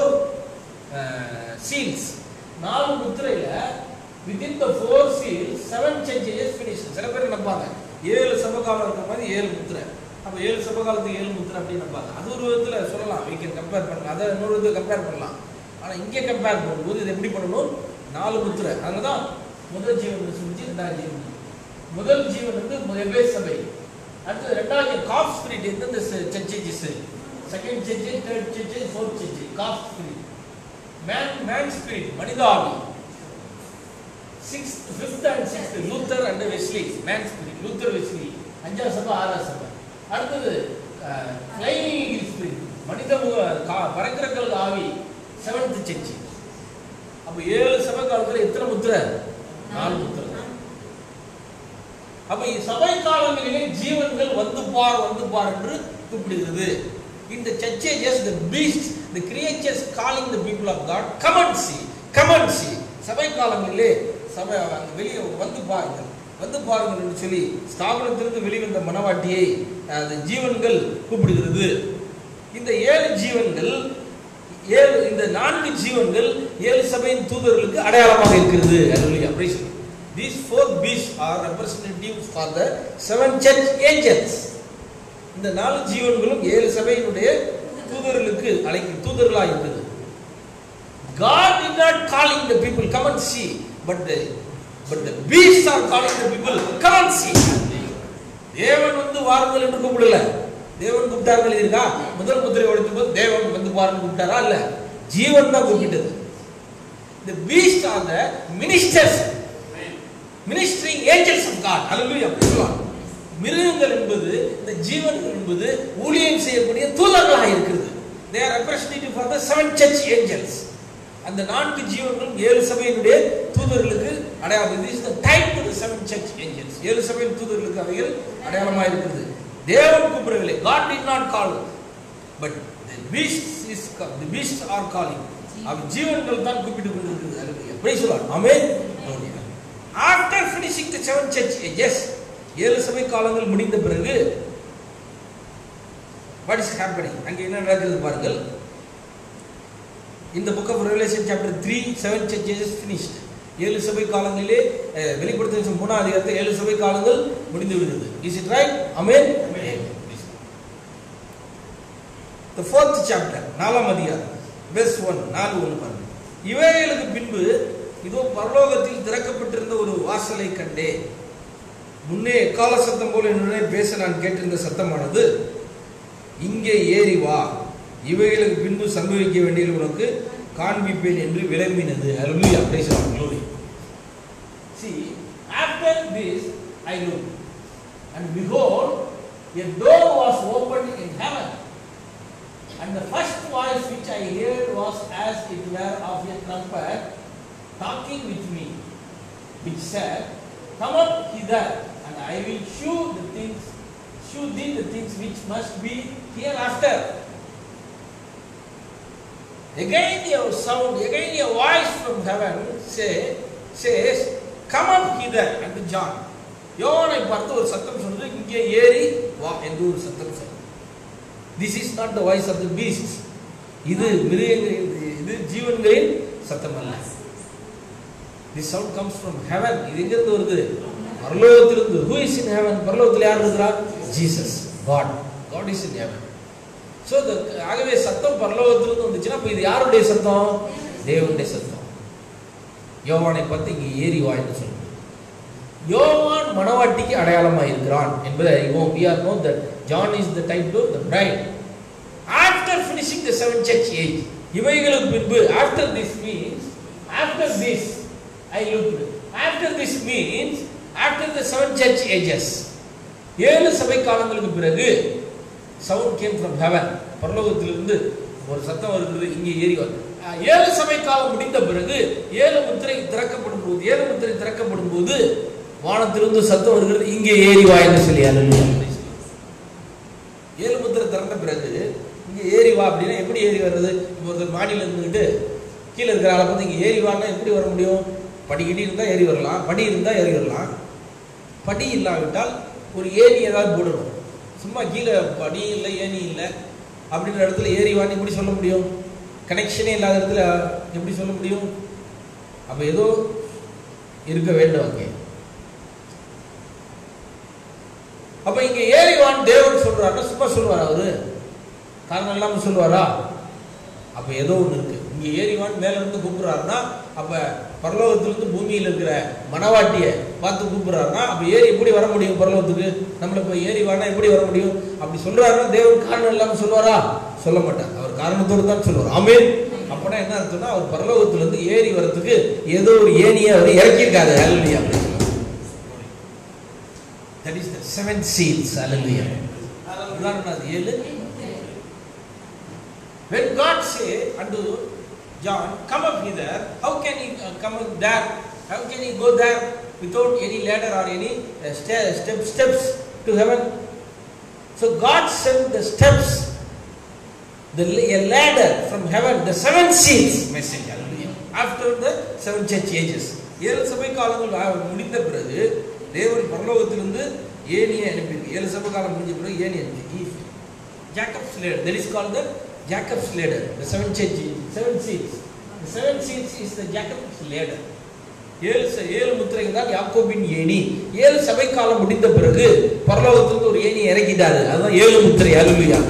uh, seals நாலு முத்திரையில within the four seals seven churches is finished சில பேர் நம்பாங்க ஏழு சபகாலம் இருக்கிற மாதிரி ஏழு முத்திரை அப்ப ஏழு சபகாலத்துக்கு ஏழு முத்திரை அப்படின்னு நம்பாங்க அது ஒரு விதத்துல சொல்லலாம் we can கம்பேர் பண்ணலாம் அதை இன்னொரு விதத்துல கம்பேர் பண்ணலாம் ஆனா இங்கே கம்பேர் பண்ணும்போது இது எப்படி பண்ணணும் நாலு முத்திரை அதனால தான் முதல் ஜீவன் சொல்லிச்சு ரெண்டாவது ஜீவன் முதல் ஜீவன் வந்து முதலே சபை அடுத்து ரெண்டாவது காஃப் ஸ்பிரிட் எந்தெந்த churches second church third church fourth church calf spirit man man spirit மனித ஆவி sixth fifth and sixth Luther and Wesley man spirit Luther Wesley அஞ்சாவது சபை ஆறாவது சபை அடுத்தது ஃப்ளையிங் ஸ்பிரிட் மனித முக கா- பறக்கிற கல் ஆவி செவன்த் சர்ச் அப்ப ஏழு சபை காலத்துல எத்தனை முத்திரை நாலு முத்திரை அப்ப இ- சபை காலங்களிலே ஜீவன்கள் வந்து பார் வந்து பார் என்று கூப்பிடுகிறது இந்த churches the beast the creatures calling the people of God come and see come and see சபை காலங்களிலே சபை அங்க வெளியே வந்து பாருங்கள் வந்து பாருங்கள் என்று சொல்லி ஸ்தாபனத்திலிருந்து வெளிவந்த மனவாட்டியை அந்த ஜீவன்கள் கூப்பிடுகிறது இந்த ஏழு ஜீவன்கள் ஏழு இந்த நான்கு ஜீவன்கள் ஏழு சபையின் தூதர்களுக்கு அடையாளமாக இருக்கிறது Hallelujah. Praise the Lord. These four beasts are representatives for the seven church angels. இந்த நாலு ஜீவன்களும் ஏழு சபையினுடைய தூதர்களுக்கு அழைக்கும் தூதர்களாக இருக்குது God did not calling the people come and see but the but the beasts are calling the people come and see தேவன் வந்து வாருங்கள் என்று கூப்பிடல தேவன் கூப்பிட்டார்கள் இருக்கா முதல் முத்திரை உடைக்கும் போது தேவன் வந்து பாருன்னு கூப்பிட்டாரா இல்ல ஜீவன் தான் கூப்பிட்டது the beasts are the ministers ministering angels of God hallelujah praise the Lord. மிருகங்கள் என்பது இந்த ஜீவன்கள் என்பது ஊழியம் செய்யக்கூடிய தூதர்களாக இருக்கிறது they are representative for the seven church angels அந்த நான்கு ஜீவன்களும் ஏழு சபையினுடைய தூதர்களுக்கு அடையாளம் this is the type to the seven church angels ஏழு சபையின் தூதர்களுக்கு அவைகள் அடையாளமாக இருக்கிறது தேவன் கூப்பிடவில்லை God did not call but the beasts is ca- the beasts are calling அவ் ஜீவன்கள் தான் கூப்பிட்டு கொண்டிருக்கிறது Hallelujah. Praise the Lord. Amen. After finishing the seven church ages ஏழு சபை காலங்கள் முடிந்த பிறகு வாட் இஸ் ஹேப்பனிங் அங்கே என்ன நடக்கிறது பாருங்கள் in the book of Revelation chapter 3 seven churches is finished ஏழு சபை காலங்களிலே அஹ், வெளிப்படுத்தின மூணாம் அதிகாரத்தில் ஏழு சபை காலங்கள் முடிந்து விடுகிறது is it right amen the fourth chapter நாலாம் அதிகாரம் verse 1 நாலு ஒன்று பாருங்க இவைகளுக்கு பின்பு இதோ பரலோகத்தில் திறக்கப்பட்டிருந்த ஒரு வாசலை கண்டே முன்னே எக்கால சத்தம் போல என்னுடனே பேச நான் கேட்டிருந்த சத்தமானது இங்கே ஏறி வா இவைகளுக்கு பின்பு சம்பவிக்க வேண்டியது உனக்கு காண்பிப்பேன் என்று விளம்பினது அருளியா பேசலாம் glory See, after this I looked, and behold, a door was opened in heaven. And the first voice which I heard was as it were of a trumpet talking with me, which said, Come up hither, and I will shew the things, shew thee the things which must be hereafter. Again a sound, again a voice from heaven say, says, Come up hither unto John. யோவானை பார்த்து ஒரு சத்தம் சொல்லுது இங்கே ஏறி வா என்று ஒரு சத்தம் சொல்லுது this is not the voice of the beast இது மிருகங்களின் இது ஜீவன்களின் சத்தம் அல்ல this sound comes from heaven இது எங்கிருந்து வருது பரலோகத்திலிருந்து ஹூ இஸ் இன் ஹெவன் பரலோகத்தில் யார் இருக்கிறா Jesus God God is in heaven so ஆகவே சத்தம் பரலோகத்திலிருந்து வந்துச்சுன்னா இப்போ இது யாருடைய சத்தம் தேவனுடைய சத்தம் யோவானை பார்த்து இங்கே ஏறி வா என்று சொல்லுது யோவான் மணவாட்டிக்கு அடையாளமாக இருக்கிறான் என்பதை அறிவோம் we are know that John is the type to the bride after finishing the seven church age இவைகளுக்கு பின்பு after this means after this I looked after this means after the seven church ages ஏழு சபை காலங்களுக்கு பிறகு sound came from heaven பரலோகத்திலிருந்து ஒரு சத்தம் வருகிறது இங்கே ஏறி வந்து ஏழு சபை காலம் முடிந்த பிறகு ஏழு முத்திரை திறக்கப்படும் போது ஏழு முத்திரை திறக்கப்படும் போது வானத்திலிருந்து சத்தம் வருகிறது இங்கே ஏறி வா என்று சொல்லி அல்லேலூயா. ஏழு முத்திரை திறந்த பிறகு இங்கே ஏறி வா அப்படின்னா எப்படி ஏறி வர்றது இப்போ ஒருத்தர் மாடியில் இருந்துக்கிட்டு கீழே இருக்கிற ஆளை பார்த்து இங்கே ஏறி வான்னா எப்படி வர முடியும் படிக்கட்டி இருந்தால் ஏறி வரலாம் படி இருந்தால் ஏறி வரலாம் படி இல்லாவிட்டால் ஒரு ஏணி ஏதாவது போடணும் சும்மா கீழே படி இல்லை ஏணி இல்லை அப்படின்ற இடத்துல ஏறி வான்னு எப்படி சொல்ல முடியும் கனெக்ஷனே இல்லாத இடத்துல எப்படி சொல்ல முடியும் அப்போ ஏதோ இருக்க வேண்டும் அங்கே அப்ப இங்க ஏறிவான் தேவன் சொல்றாருன்னா சும்மா சொல்லுவாரா அவரு காரணம் இல்லாம சொல்லுவாரா அப்ப ஏதோ ஒண்ணு இருக்கு இங்க ஏறிவான் மேல இருந்து கூப்பிடுறாருன்னா அப்ப பரலோகத்திலிருந்து பூமியில் இருக்கிற மணவாட்டிய பார்த்து கூப்பிடுறாருன்னா அப்ப ஏறி எப்படி வர முடியும் பரலோகத்துக்கு நம்மள இப்ப ஏறிவானா எப்படி வர முடியும் அப்படி சொல்றாருன்னா தேவன் காரணம் இல்லாம சொல்லுவாரா சொல்ல மாட்டார் அவர் காரணத்தோடு தான் சொல்லுவார் ஆமென் அப்பனா என்ன அர்த்தம்னா அவர் பரலோகத்துல இருந்து ஏறி வரதுக்கு ஏதோ ஒரு ஏணியை அவர் இறக்கியிருக்காரு ஹalleluya அப்படின்னு சொல்லுவார் That is the seven seals. Hallelujah. உதாரணம் அது ஏழு When God say unto John, come up hither, how can he uh, come up there? How can he go there without any ladder or any uh, ste- step, steps to heaven? So God sent the steps, the la- a ladder from heaven, the seven seals message. Hallelujah. After the seven church ages. ஏழு சபை காலங்கள் வா- முடிந்த பிறகு தேவன் பரலோகத்திலிருந்து ஏணியை அனுப்பியிருக்கு ஏழு சபை காலம் முடிஞ்ச பிறகு ஏணி அனுப்பி Jacob's ladder that is called the Jacob's ladder the seven church seven seals the seven seals is the Jacob's ladder ஏழு ச- ஏழு முத்திரைகள் தான் யாக்கோபின் ஏணி ஏழு சபை காலம் முடிந்த பிறகு பரலோகத்திலிருந்து ஒரு ஏணி இறக்கிட்டாரு அதுதான் ஏழு முத்திரை அலுவலியா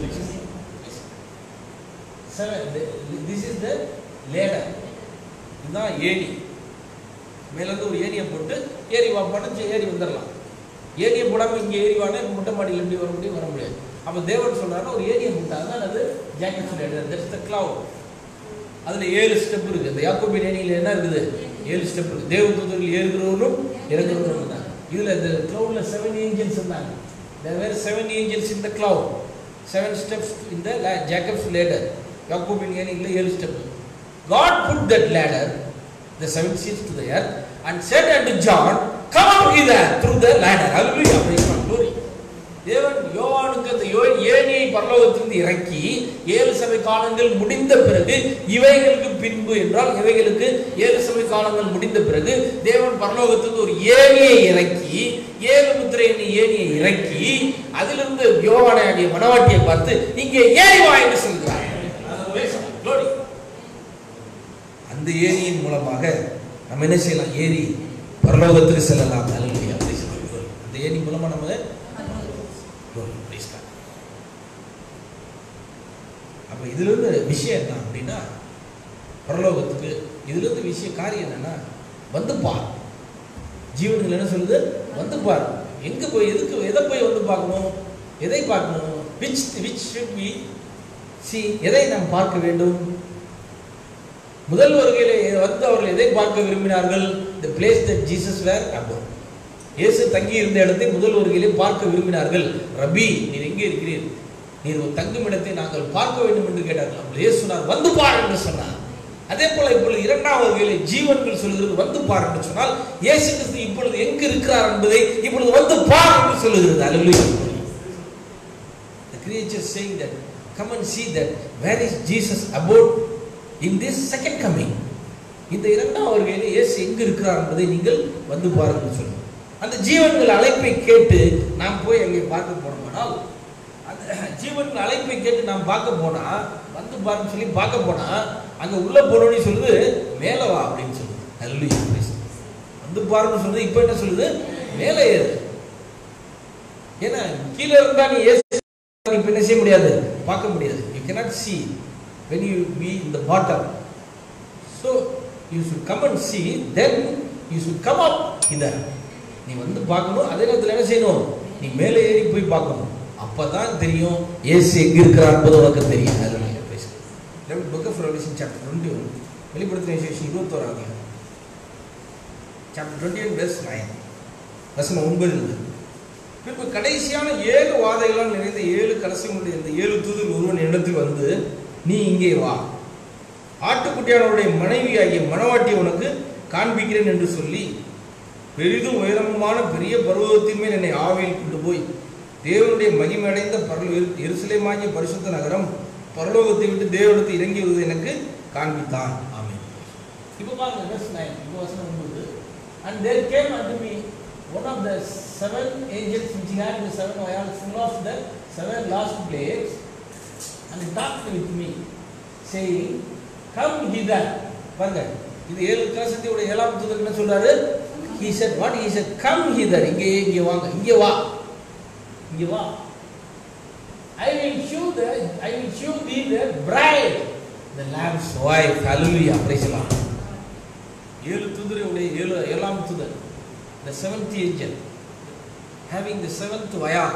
Seven, the- this is the ladder. இதுதான் ஏணி மேலேருந்து ஒரு ஏணியை போட்டு ஏறி வா படைச்சு ஏறி வந்துடலாம் ஏணியை போடாமல் இங்கே ஏறி வானா இப்ப மொட்டை மாடியில் எப்படி வர முடியும் வர முடியாது அப்போ தேவன் சொல்றாருன்னா ஒரு ஏணியை போட்டாங்க அது ஜாக்கெட் தட்ஸ் த கிளவுட் அதில் ஏழு ஸ்டெப் இருக்குது அந்த யாக்கோபின் ஏணியில் என்ன இருக்குது ஏழு ஸ்டெப் இருக்குது தேவ தூதர்கள் ஏறுகிறவரும் இறங்குறவரும் இருந்தாங்க இதில் இந்த கிளவுடில் செவன் ஏஞ்சல்ஸ் இருந்தாங்க there were seven angels in the cloud seven steps in the la- Jacob's ladder யாக்கோபின் ஏணியில் ஏழு step God put that ladder the seven seals to the earth and said unto John come up hither through the ladder hallelujah praise God glory தேவன் யோவானுக்கு அந்த யோ- ஏணியை பரலோகத்திலிருந்து இறக்கி ஏழு சபை காலங்கள் முடிந்த பிறகு இவைகளுக்கு பின்பு என்றால் இவைகளுக்கு ஏழு சபை காலங்கள் முடிந்த பிறகு தேவன் பரலோகத்திலிருந்து ஒரு ஏணியை இறக்கி ஏழு முத்திரை எண்ணி ஏணியை இறக்கி அதிலிருந்து யோவானை ஆகிய மனவாட்டியை பார்த்து இங்கே ஏறி வா என்று சொல்கிறார் Glory. அந்த ஏரியின் மூலமாக நம்ம என்ன செய்யலாம் ஏரி பரலோகத்துக்கு செல்லலாம் அல்லேலூயா praise the Lord. அந்த ஏரி மூலமா நம்ம Glory, praise God. அப்ப இதுல இருந்து விஷயம் என்ன அப்படின்னா பரலோகத்துக்கு இதுல இருந்து விஷயம் காரியம் என்னன்னா வந்து பார் ஜீவன்கள் என்ன சொல்லுது வந்து பார் எங்க போய் எதுக்கு எதை போய் வந்து பார்க்கணும் எதை பார்க்கணும் which which should be see எதை நாம் பார்க்க வேண்டும் முதல் வருகையிலே வந்து அவர்கள் எதை பார்க்க விரும்பினார்கள் the place that Jesus were above இயேசு தங்கி இருந்த இடத்தை முதல் வருகையிலே பார்க்க விரும்பினார்கள் ரபி நீர் எங்கே இருக்கிறீர் நீர் ஒரு தங்கும் இடத்தை நாங்கள் பார்க்க வேண்டும் என்று கேட்டார்கள் அப்பொழுது இயேசு சொன்னார் வந்து பார் என்று சொன்னார் அதே போல இப்பொழுது இரண்டாம் வருகையிலே ஜீவன்கள் சொல்கிறது வந்து பார் என்று சொன்னால் இயேசு கிறிஸ்து இப்பொழுது எங்கு இருக்கிறார் என்பதை இப்பொழுது வந்து பார் என்று சொல்லுகிறது அல்லேலூயா The creature saying that come and see that where is Jesus about in this second coming இந்த இரண்டாம் வருகையிலே இயேசு எங்கு இருக்கிறார் என்பதை நீங்கள் வந்து பாருங்கள் சொல்லுங்க அந்த ஜீவன்கள் அழைப்பை கேட்டு நாம் போய் அங்கே பார்க்க போனோமானால் அந்த ஜீவன்கள் அழைப்பை கேட்டு நாம் பார்க்க போனா வந்து பாருன்னு சொல்லி பார்க்க போனா அங்க உள்ள போனோன்னு சொல்லுது மேல வா அப்படின்னு சொல்லுது Hallelujah, praise the Lord. வந்து பாருன்னு சொல்லுது இப்போ என்ன சொல்லுது மேலே ஏறு ஏன்னா கீழே இருந்தா நீ ஏசு நீ இப்ப என்ன செய்ய முடியாது பார்க்க முடியாது you cannot see when you be in the bottom so you should come and see then you should come up இதர் நீ வந்து பார்க்கணும் அதே நேரத்தில் என்ன செய்யணும் நீ மேலே ஏறி போய் பார்க்கணும் அப்பதான் தெரியும் இயேசு எங்க இருக்கிறார் என்பது உனக்கு தெரியும் Hallelujah, praise God. Then book of Revelation chapter 21 வெளிப்படுத்தின விசேஷம் இருபத்தோராங்க chapter twenty one verse nine வசனம் ஒன்பது பின்பு கடைசியான ஏழு வாதைகளால் நிறைந்த ஏழு கலசங்களுடைய இந்த ஏழு தூதர் ஒருவன் இடத்தில் வந்து நீ இங்கே வா ஆட்டுக்குட்டியானவருடைய மனைவியாகிய மணவாட்டி உனக்கு காண்பிக்கிறேன் என்று சொல்லி பெரிதும் உயரமுமான பெரிய பருவத்தின் மேல் என்னை ஆவியில் கொண்டு போய் தேவனுடைய மகிமையடைந்த பரலோ எருசலேமாகிய பரிசுத்த நகரம் பரலோகத்தை விட்டு தேவனிடத்தில் இறங்கி வருவது எனக்கு காண்பித்தான் ஆமென் இப்போ பாருங்க verse 9 இப்போ வசனம் ஒன்பது and there came unto me one of the seven angels which had the seven vials full of the seven last plagues and he talked with me saying come hither பாருங்க இது ஏழு கலசத்தையோட ஏழாம் தூதர் என்ன சொல்றாரு he said what he said come hither இங்கே இங்கே வாங்க இங்கே வா இங்கே வா I will show the I will show thee the bride the lamb's wife hallelujah praise the Lord ஏழு தூதருடைய ஏழு ஏழாம் தூதர் the seventh angel having the seventh vial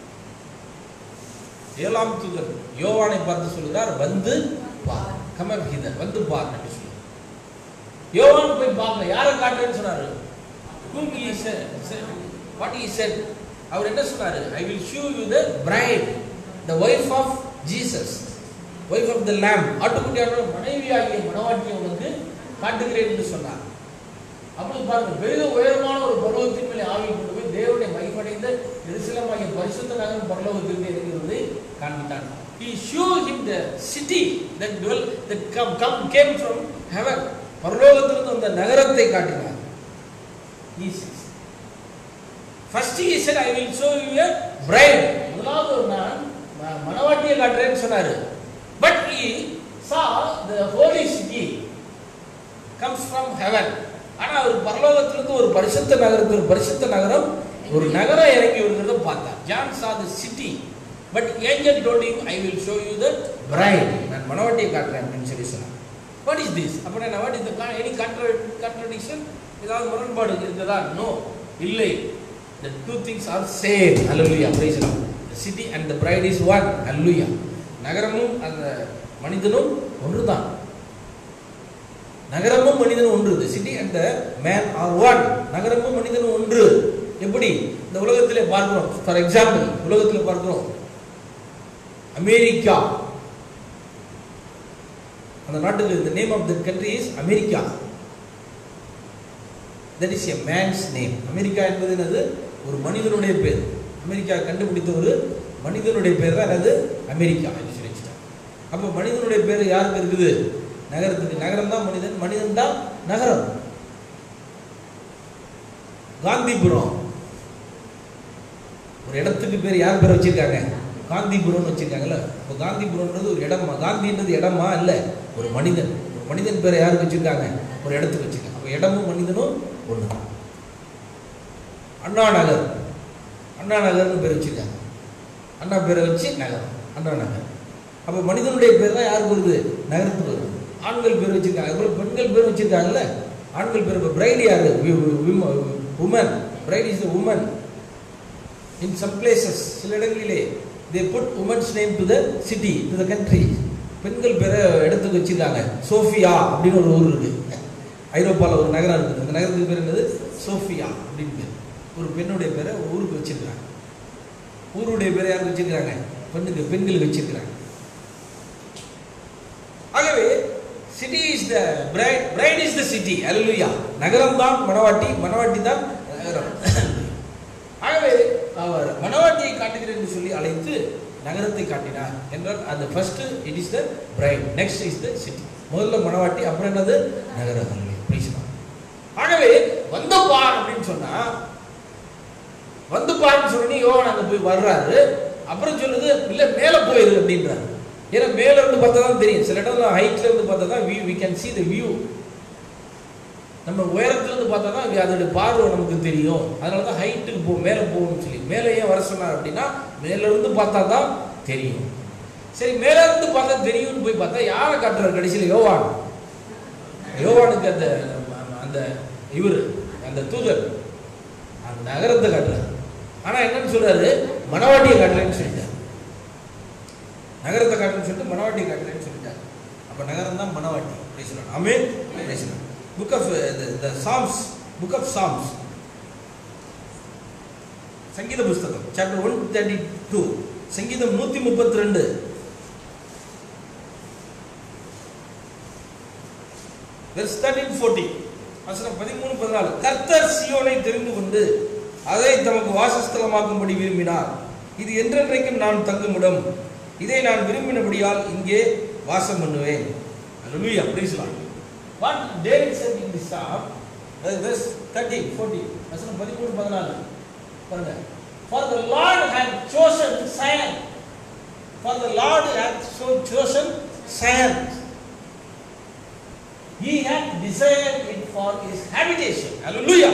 ஏழாம் தூதர் யோவானை பார்த்து சொல்கிறார் வந்து பார் கமர் ஹிதர் வந்து பார் என்று சொல்லுவார் யோவான் போய் பார்க்கல யாரை காட்டுறேன்னு சொன்னாரு whom he said, said what he said அவர் என்ன சொன்னாரு I will show you the bride the wife of Jesus wife of the lamb ஆட்டுக்குட்டியான மனைவியாகிய மணவாட்டியை உனக்கு காட்டுகிறேன் என்று சொன்னார் அப்பொழுது பாருங்க பெரிதும் உயரமான ஒரு பருவத்தின் மேலே ஆவி கொண்டு போய் தேவனுடைய மகிமடைந்த எருசலேமாகிய பரிசுத்த நகரம் பரலோகத்திற்கு இருக்கிறது காண்பித்தான் he showed him the city that dwell that come, come came from heaven பரலோகத்திலிருந்து அந்த நகரத்தை காட்டினார் He says, first he said i will show you a bride முதலாவது ஒரு நான் ம- மணவாட்டியை காட்டுறேன்னு சொன்னாரு but he saw the holy city comes from heaven ஆனா அவர் பரலோகத்திலிருந்து ஒரு பரிசுத்த நகரத்துக்கு ஒரு பரிசுத்த நகரம் ஒரு நகரம் இறங்கி வருகிறத பார்த்தார் John saw the city but angel told him i will show you the bride நான் மணவாட்டியை காட்டுறேன் அப்படின்னு சொல்லி சொன்னார் what is this அப்படின்னா what is the con- any contra- contradiction ஏதாவது முரண்பாடு இருக்குதா நோ இல்லை the two things are same hallelujah praise the Lord the city and the bride is one hallelujah நகரமும் அந்த மனிதனும் ஒன்றுதான் நகரமும் மனிதனும் ஒன்று the city and the man are one நகரமும் மனிதனும் ஒன்று எப்படி இந்த உலகத்திலே பார்க்கிறோம் ஃபார் எக்ஸாம்பிள் உலகத்தில் பார்க்கிறோம் அமெரிக்கா அந்த நாட்டுக்கு the name of the country is America that is a man's name America என்பது என்னது ஒரு மனிதனுடைய பேர் அமெரிக்கா கண்டுபிடித்த ஒரு மனிதனுடைய பேர் தான் என்னது அமெரிக்கா என்று சொல்லி வச்சுட்டாங்க அப்போ மனிதனுடைய பேர் யாருக்கு இருக்குது நகரத்துக்கு நகரம் தான் மனிதன் மனிதன் தான் நகரம் காந்திபுரம் ஒரு இடத்துக்கு பேர் யார் பேர் வச்சிருக்காங்க காந்திபுரம்னு வச்சிருக்காங்கல்ல அப்போ காந்திபுரம்ன்றது ஒரு இடமா காந்தின்றது இடமா இல்லை ஒரு மனிதன் ஒரு ஒரு மனிதன் பேரை யாருக்கு வச்சிருக்காங்க ஒரு இடத்துக்கு வச்சிருக்காங்க அப்போ இடமும் மனிதனும் ஒன்று தான் அண்ணா நகர் அண்ணா நகர்னு பேர் வச்சிருக்காங்க அண்ணா பேரை வச்சு நகரம் அண்ணா நகர் அப்போ மனிதனுடைய பேர் தான் யாருக்கு வருது நகரத்துக்கு வருது ஆண்கள் பேர் வச்சிருக்காங்க அப்புறம் பெண்கள் பேர் வச்சிருக்காங்கல்ல ஆண்கள் பேர் இப்போ பிரைடு யாரு woman bride is woman in some places சில இடங்களிலே they put woman's name to the city to the country பெண்கள் பேரை இடத்துக்கு வச்சிருக்காங்க சோஃபியா அப்படின்னு ஒரு ஊர் இருக்கு ஐரோப்பாவில் ஒரு நகரம் இருக்குது அந்த நகரத்துக்கு பேர் என்னது சோஃபியா அப்படின்னு பேர் ஒரு பெண்ணுடைய பேரை ஒரு ஊருக்கு வச்சிருக்காங்க ஊருடைய பேரை யாருக்கு வச்சிருக்காங்க பெண்ணுக்கு பெண்களுக்கு வச்சிருக்காங்க ஆகவே city is the bride bride is the city அல்லேலூயா நகரம் தான் மணவாட்டி மணவாட்டி தான் நகரம் ஆகவே அவர் மணவாட்டியை காட்டுகிறேன் என்று சொல்லி அழைத்து நகரத்தை காட்டினார் என்றால் அந்த first it is the bride next is the city முதல்ல மணவாட்டி அப்புறம் என்னது நகரம் Praise God. ஆகவே வந்து பார் அப்படின்னு சொன்னா வந்து பாருன்னு சொல்லி யோவான் அங்க போய் வர்றாரு அப்புறம் சொல்லுது இல்ல மேல போயிரு அப்படின்றாரு ஏன்னா மேல இருந்து பார்த்தா தான் தெரியும் சில இடத்துல ஹைட்ல இருந்து பார்த்தா தான் view we can see the view நம்ம உயரத்துல இருந்து பார்த்தா தான் அதோட பார்வை நமக்கு தெரியும் அதனால தான் ஹைட்டுக்கு போ மேலே போகணும்னு சொல்லி மேலே ஏன் வர சொன்னார் அப்படின்னா மேல இருந்து பார்த்தா தான் தெரியும் சரி மேல இருந்து பார்த்தா தெரியும்னு போய் பார்த்தா யாரை காட்டுறாரு கடைசியில் யோவான் யோவானுக்கு அந்த அந்த இவர் அந்த தூதர் அந்த நகரத்தை காட்டுறாரு ஆனா என்னன்னு சொல்றாரு மணவாட்டியை காட்டுறேன்னு சொல்லிட்டார் நகரத்தை காட்டுறேன்னு சொல்லிட்டு மணவாட்டியை காட்டுறேன்னு சொல்லிட்டார் அப்ப நகரம் தான் மணவாட்டி பேசலாம் அமேன் பேசலாம் book of the Psalms book of Psalms சங்கீத புஸ்தகம் சாப்டர் ஒன் தேர்ட்டி டூ சங்கீதம் நூத்தி முப்பத்தி ரெண்டு வெர்ஸ் தேர்ட்டின் ஃபோர்ட்டி வசனம் பதிமூணு பதினாலு கர்த்தர் சியோனை தெரிந்து கொண்டு அதை தமக்கு வாசஸ்தலமாக்கும்படி விரும்பினார் இது என்றென்றைக்கும் நான் தங்குமிடம் இதை நான் விரும்பினபடியால் இங்கே வாசம் பண்ணுவேன் அல்லேலூயா praise the Lord. What David said in the psalm, verse 30, 40, வசனம் பதிமூணு பதினாலு பாருங்க For the Lord had chosen Zion. For the Lord had so chosen Zion. He had desired it for his habitation. அல்லேலூயா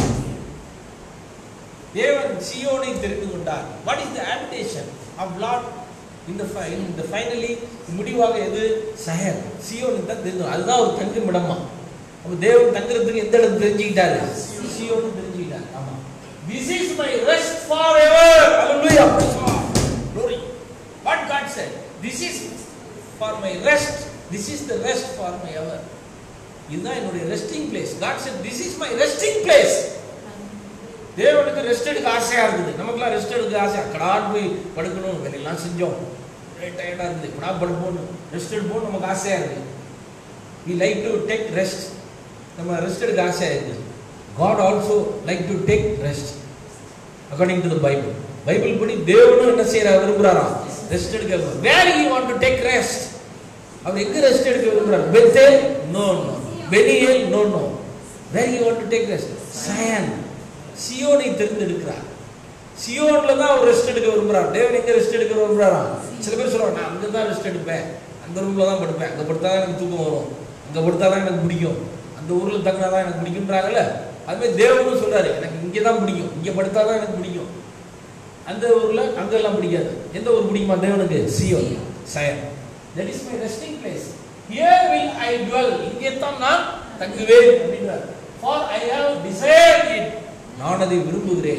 தேவன் சியோனை தெரிந்து கொண்டார் what is the habitation of Lord இந்த இந்த ஃபைனலி முடிவாக எது சஹர் சியோனுக்கு தான் தெரிஞ்சு அதுதான் ஒரு தங்கும் இடமா அப்போ தேவன் தங்குறதுக்கு எந்த இடம் தெரிஞ்சுக்கிட்டாரு சியோன்னு தெரிஞ்சுக்கிட்டாரு ஆமா This is my rest forever. Hallelujah. Praise God. Glory. What God said. This is for my rest. This is the rest for my ever. இதுதான் என்னுடைய resting place God said this is my resting place தேவனுக்கு rest எடுக்க ஆசையா இருக்குது நமக்குலாம் rest எடுக்க ஆசை அக்கடான்னு போய் படுக்கணும் வேலையெல்லாம் செஞ்சோம் டயர்டா இருக்குது இப்படா படுப்போம் ரெஸ்ட் எடுப்போம் நமக்கு ஆசையா இருக்கு we like to take rest நம்ம ரெஸ்ட் எடுக்க ஆசையா இருக்குது God also like to take rest according to the Bible Bible படி தேவனும் என்ன செய்யற விரும்புறாராம் ரெஸ்ட் எடுக்க where you want to take rest அவர் எங்க ரெஸ்ட் எடுக்க விரும்புறார் Bethel no no Peniel no no where you want to take rest Zion சியோனை தேர்ந்தெடுக்கிறார் சியோன்ல தான் அவர் ரெஸ்ட் எடுக்க விரும்புறார் தேவன் எங்க ரெஸ்ட் எடுக்க விரும்புறாராம் சில பேர் சொல்லுவாங்க நான் அங்க தான் ரெஸ்ட் எடுப்பேன் அந்த ரூம்ல தான் படுப்பேன் அங்க படுத்தா தான் எனக்கு தூக்கம் வரும் அங்க படுத்தா தான் எனக்கு பிடிக்கும் அந்த ஊர்ல தங்கினா தான் எனக்கு பிடிக்கும்ன்றாங்கல்ல அது மாதிரி தேவனும் சொல்றாரு எனக்கு இங்கே தான் பிடிக்கும் இங்க படுத்தா தான் எனக்கு பிடிக்கும் அந்த ஊர்ல அங்கெல்லாம் பிடிக்காது எந்த ஊர் பிடிக்குமா தேவனுக்கு சியோன் Zion That is my resting place. Here will I dwell. இங்கே தான் நான் தங்குவேன் அப்படின்றார். For I have desired it. நான் அதை விரும்புகிறேன்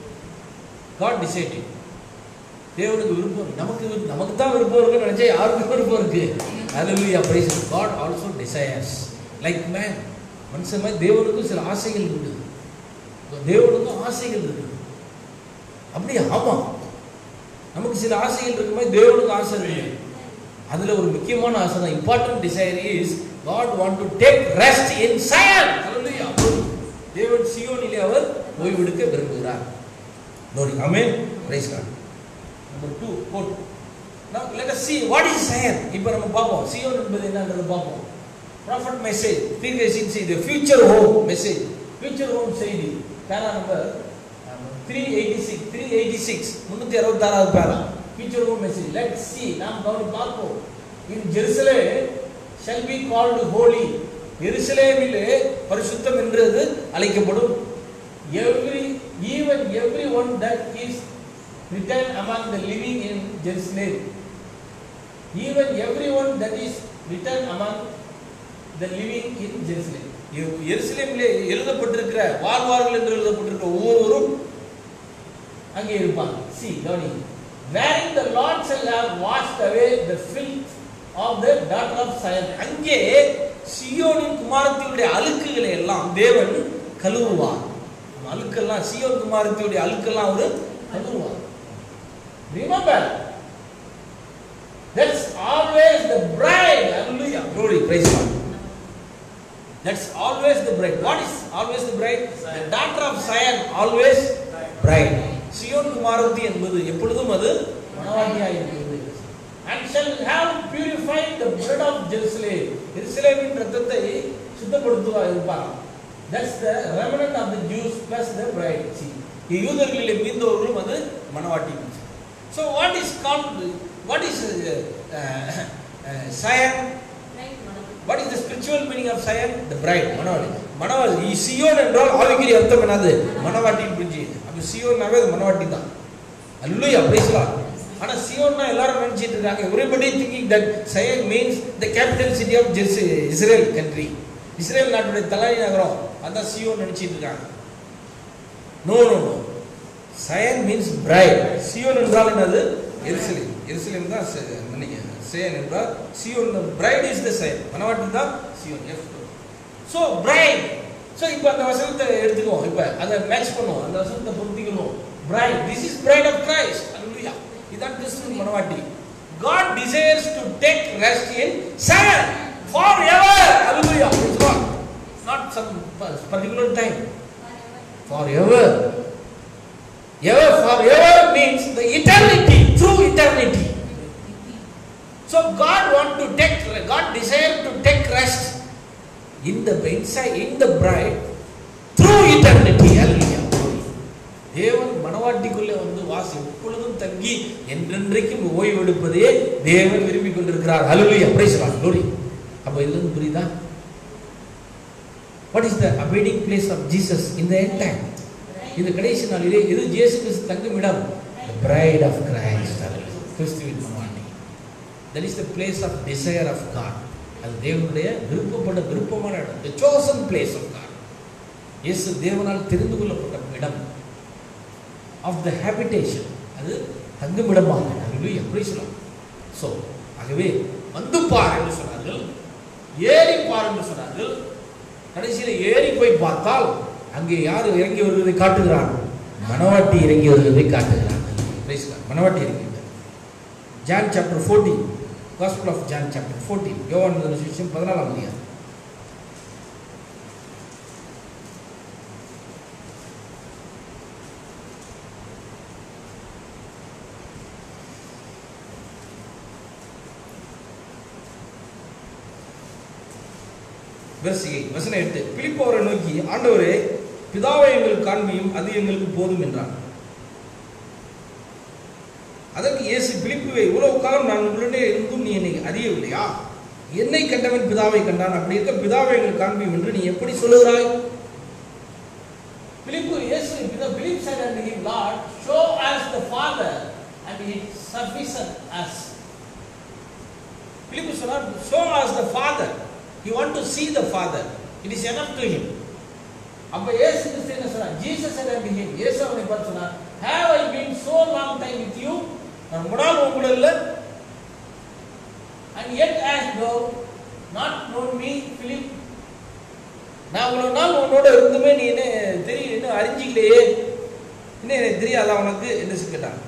காட் டிசைட் தேவனுக்கு விருப்பம் இருக்கு. நமக்கு விருப்பம் நமக்கு தான் விருப்பம் இருக்குன்னு நினைச்சா யாருக்கு விருப்பம் இருக்கு ஹalleluya praise God also desires like man மனுஷன் மாதிரி தேவனுக்கும் சில ஆசைகள் உண்டு தேவனுக்கும் ஆசைகள் இருக்கு அப்படியே ஆமா நமக்கு சில ஆசைகள் இருக்கு மாதிரி தேவனுக்கு ஆசை இருக்கு அதுல ஒரு முக்கியமான ஆசை தான் important desire is God want to take rest in Zion ஹalleluya தேவன் சியோனிலே அவர் ஓய்வெடுக்க விரும்புகிறார் நோரி ஆமென் praise God number 2 quote now let us see what is Zion இப்போ நம்ம பார்ப்போம் சியோன் என்பது என்னன்றது பார்ப்போம் ப்ராஃபட் மெசேஜ் தீர்க்கதரிசியின் செய்தி future home message future home செய்தி para number three eighty six three eighty six முந்நூற்றி அறுபத்தாறாவது para future home message let see நாம் கவனி பார்ப்போம் இன் ஜெருசலே shall be called holy எருசலேமிலே பரிசுத்தம் என்று அது அழைக்கப்படும் every even everyone that is written among the living in Jerusalem even everyone that is written among the living in Jerusalem எ- எருசலேமிலே எழுதப்பட்டிருக்கிற வாழ்வார்கள் என்று எழுதப்பட்டிருக்கிற ஒவ்வொருவரும் அங்கே இருப்பாங்க see கவனி wherein the Lord shall have washed away the filth of the daughter of Zion அங்கே சியோனின் குமாரத்தினுடைய அழுக்குகளை எல்லாம் தேவன் கழுவுவார் நம்ம அழுக்கெல்லாம் சியோன் குமாரத்தினுடைய அழுக்கெல்லாம் அவர் கழுவுவார் remember that's always the bride hallelujah glory praise God that's always the bride what is always the bride the daughter of Zion always bride சியோன் குமாரத்தி என்பது எப்பொழுதும் அது மணவாட்டியாய் இருக்கிறது and shall have purified the blood of Jerusalem எருசலேமின் ரத்தத்தை சுத்தப்படுத்துவா இருப்பாராம் that's the remnant of the Jews plus the bride see யூதர்களிலே மீந்தவர்களும் அது மனவாட்டி so what is called what is Zion what is the spiritual meaning of Zion the bride மனவாட்டி மனவாட்டி Zion என்றால் ஆவிக்குரிய அர்த்தம் என்னது மனவாட்டின்னு புரிஞ்சு அப்போ சியோன்னாவே அது மனவாட்டி தான் அல்லையா பேசலாம் ஆனா சியோன்னா எல்லாரும் நினைச்சிட்டு இருக்காங்க everybody thinking that Zion means the capital city of Jersey Israel country Israel நாட்டுடைய தலைநகரம் அதான் சியோன் நினைச்சிட்டு இருக்காங்க no no no Zion means bride சியோன் என்றால் என்னது எருசலேம் எருசலேம் தான் ச- நினைக்கிறேன் சயன் என்றால் சியோன் பிரைட் இஸ் த சயன் மனவாட்டி தான் சியோன் எஃப் ஸோ பிரைட் ஸோ இப்போ அந்த வசனத்தை எடுத்துக்குவோம் இப்போ அதை மேட்ச் பண்ணுவோம் அந்த வசனத்தை பொருத்திக்கணும் bride this is bride of Christ அல்லேலூயா இதான் கிறிஸ்துவின் மனவாட்டி God desires to take rest in Zion forever. Hallelujah. Praise God. Not some particular time. Forever. Ever, forever means the eternity, through eternity. So God want to take, God desire to take rest in the inside, in the bride, through eternity. Hallelujah. தேவன் மனவாட்டிக்குள்ளே வந்து வாசி எப்பொழுதும் தங்கி என்றென்றைக்கும் ஓய்வு எடுப்பதே தேவன் விரும்பி கொண்டிருக்கிறார் ஹalleluya praise God glory அப்ப இதுல இருந்து புரியுதா what is the abiding place of Jesus in the end time இந்த கடைசி நாளிலே இது இயேசு கிறிஸ்து தங்கும் இடம் the bride of Christ hallelujah. கிறிஸ்துவின் மனவாட்டி that is the place of desire of God அது தேவனுடைய விருப்பப்பட விருப்பமான இடம் the chosen place of God இயேசு தேவனால் தெரிந்து கொள்ளப்பட்ட இடம் ஆஃப் த ஹேபிடேஷன் அது தங்குமிடமாக ஹalleluya praise the Lord ஸோ ஆகவே வந்து பார் என்று சொன்னார்கள் ஏறி பார் என்று சொன்னார்கள் கடைசியில் ஏறி போய் பார்த்தால் அங்கே யார் இறங்கி வருவதை காட்டுகிறார் மணவாட்டி இறங்கி வருவதை காட்டுகிறார் Praise God. மணவாட்டி இறங்கி John chapter fourteen gospel of John chapter fourteen யோவான் சுவிசேஷம் பதினாலாம் அதிகாரம் வெர்சிகை வசனம் எட்டு பிலிப்பு அவரை நோக்கி ஆண்டவரே பிதாவை எங்களுக்கு காண்பியும் அது எங்களுக்கு போதும் என்றார் அதற்கு இயேசு பிலிப்புவை இவ்வளவு காலம் நான் உடனே இருந்தும் நீ என்னை அறியவில்லையா என்னை கண்டவன் பிதாவை கண்டான் அப்படி இருக்க பிதாவை எங்களுக்கு காண்பியும் என்று நீ எப்படி சொல்லுகிறாய் Philip, yes, the Philip said unto him, Lord, show us the Father, and it sufficient us. பிலிப்பு சொன்னார் show us the father he want to see the father it is enough to him அப்ப இயேசு கிறிஸ்து என்ன சொன்னார் Jesus said unto him இயேசு அவனை பார்த்து சொன்னார் have I been so long time with you நான் ரொம்ப நாள் உங்க கூட இல்லை and yet hast thou not known me Philip நான் இவ்வளவு நாள் உன்னோட இருந்துமே நீ என்ன தெரியும் இன்னும் அறிஞ்சிக்கலையே இன்னும் எனக்கு தெரியாதா உனக்கு என்று கேட்டான்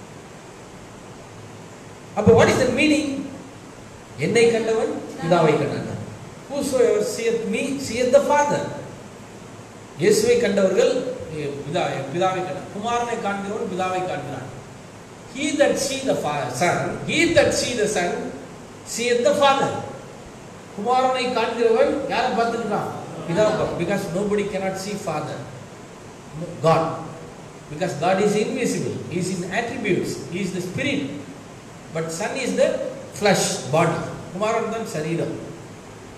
அப்போ வாட் இஸ் த மீனிங் என்னை கண்டவன் பிதாவை கண்டான் whosoever seeth me seeth the father இயேசுவை கண்டவர்கள் eh, பிதா பிதாவை கண்டான் குமாரனை காண்கிறவன் பிதாவை காண்கிறான் he that see the fa- son he that see the son seeth the father குமாரனை காண்கிறவன் யாரை பார்த்துக்கிறான் பிதாவை because nobody cannot see father God because God is invisible he is in attributes he is the spirit but son is the flesh body குமாரன் தான் சரீரம்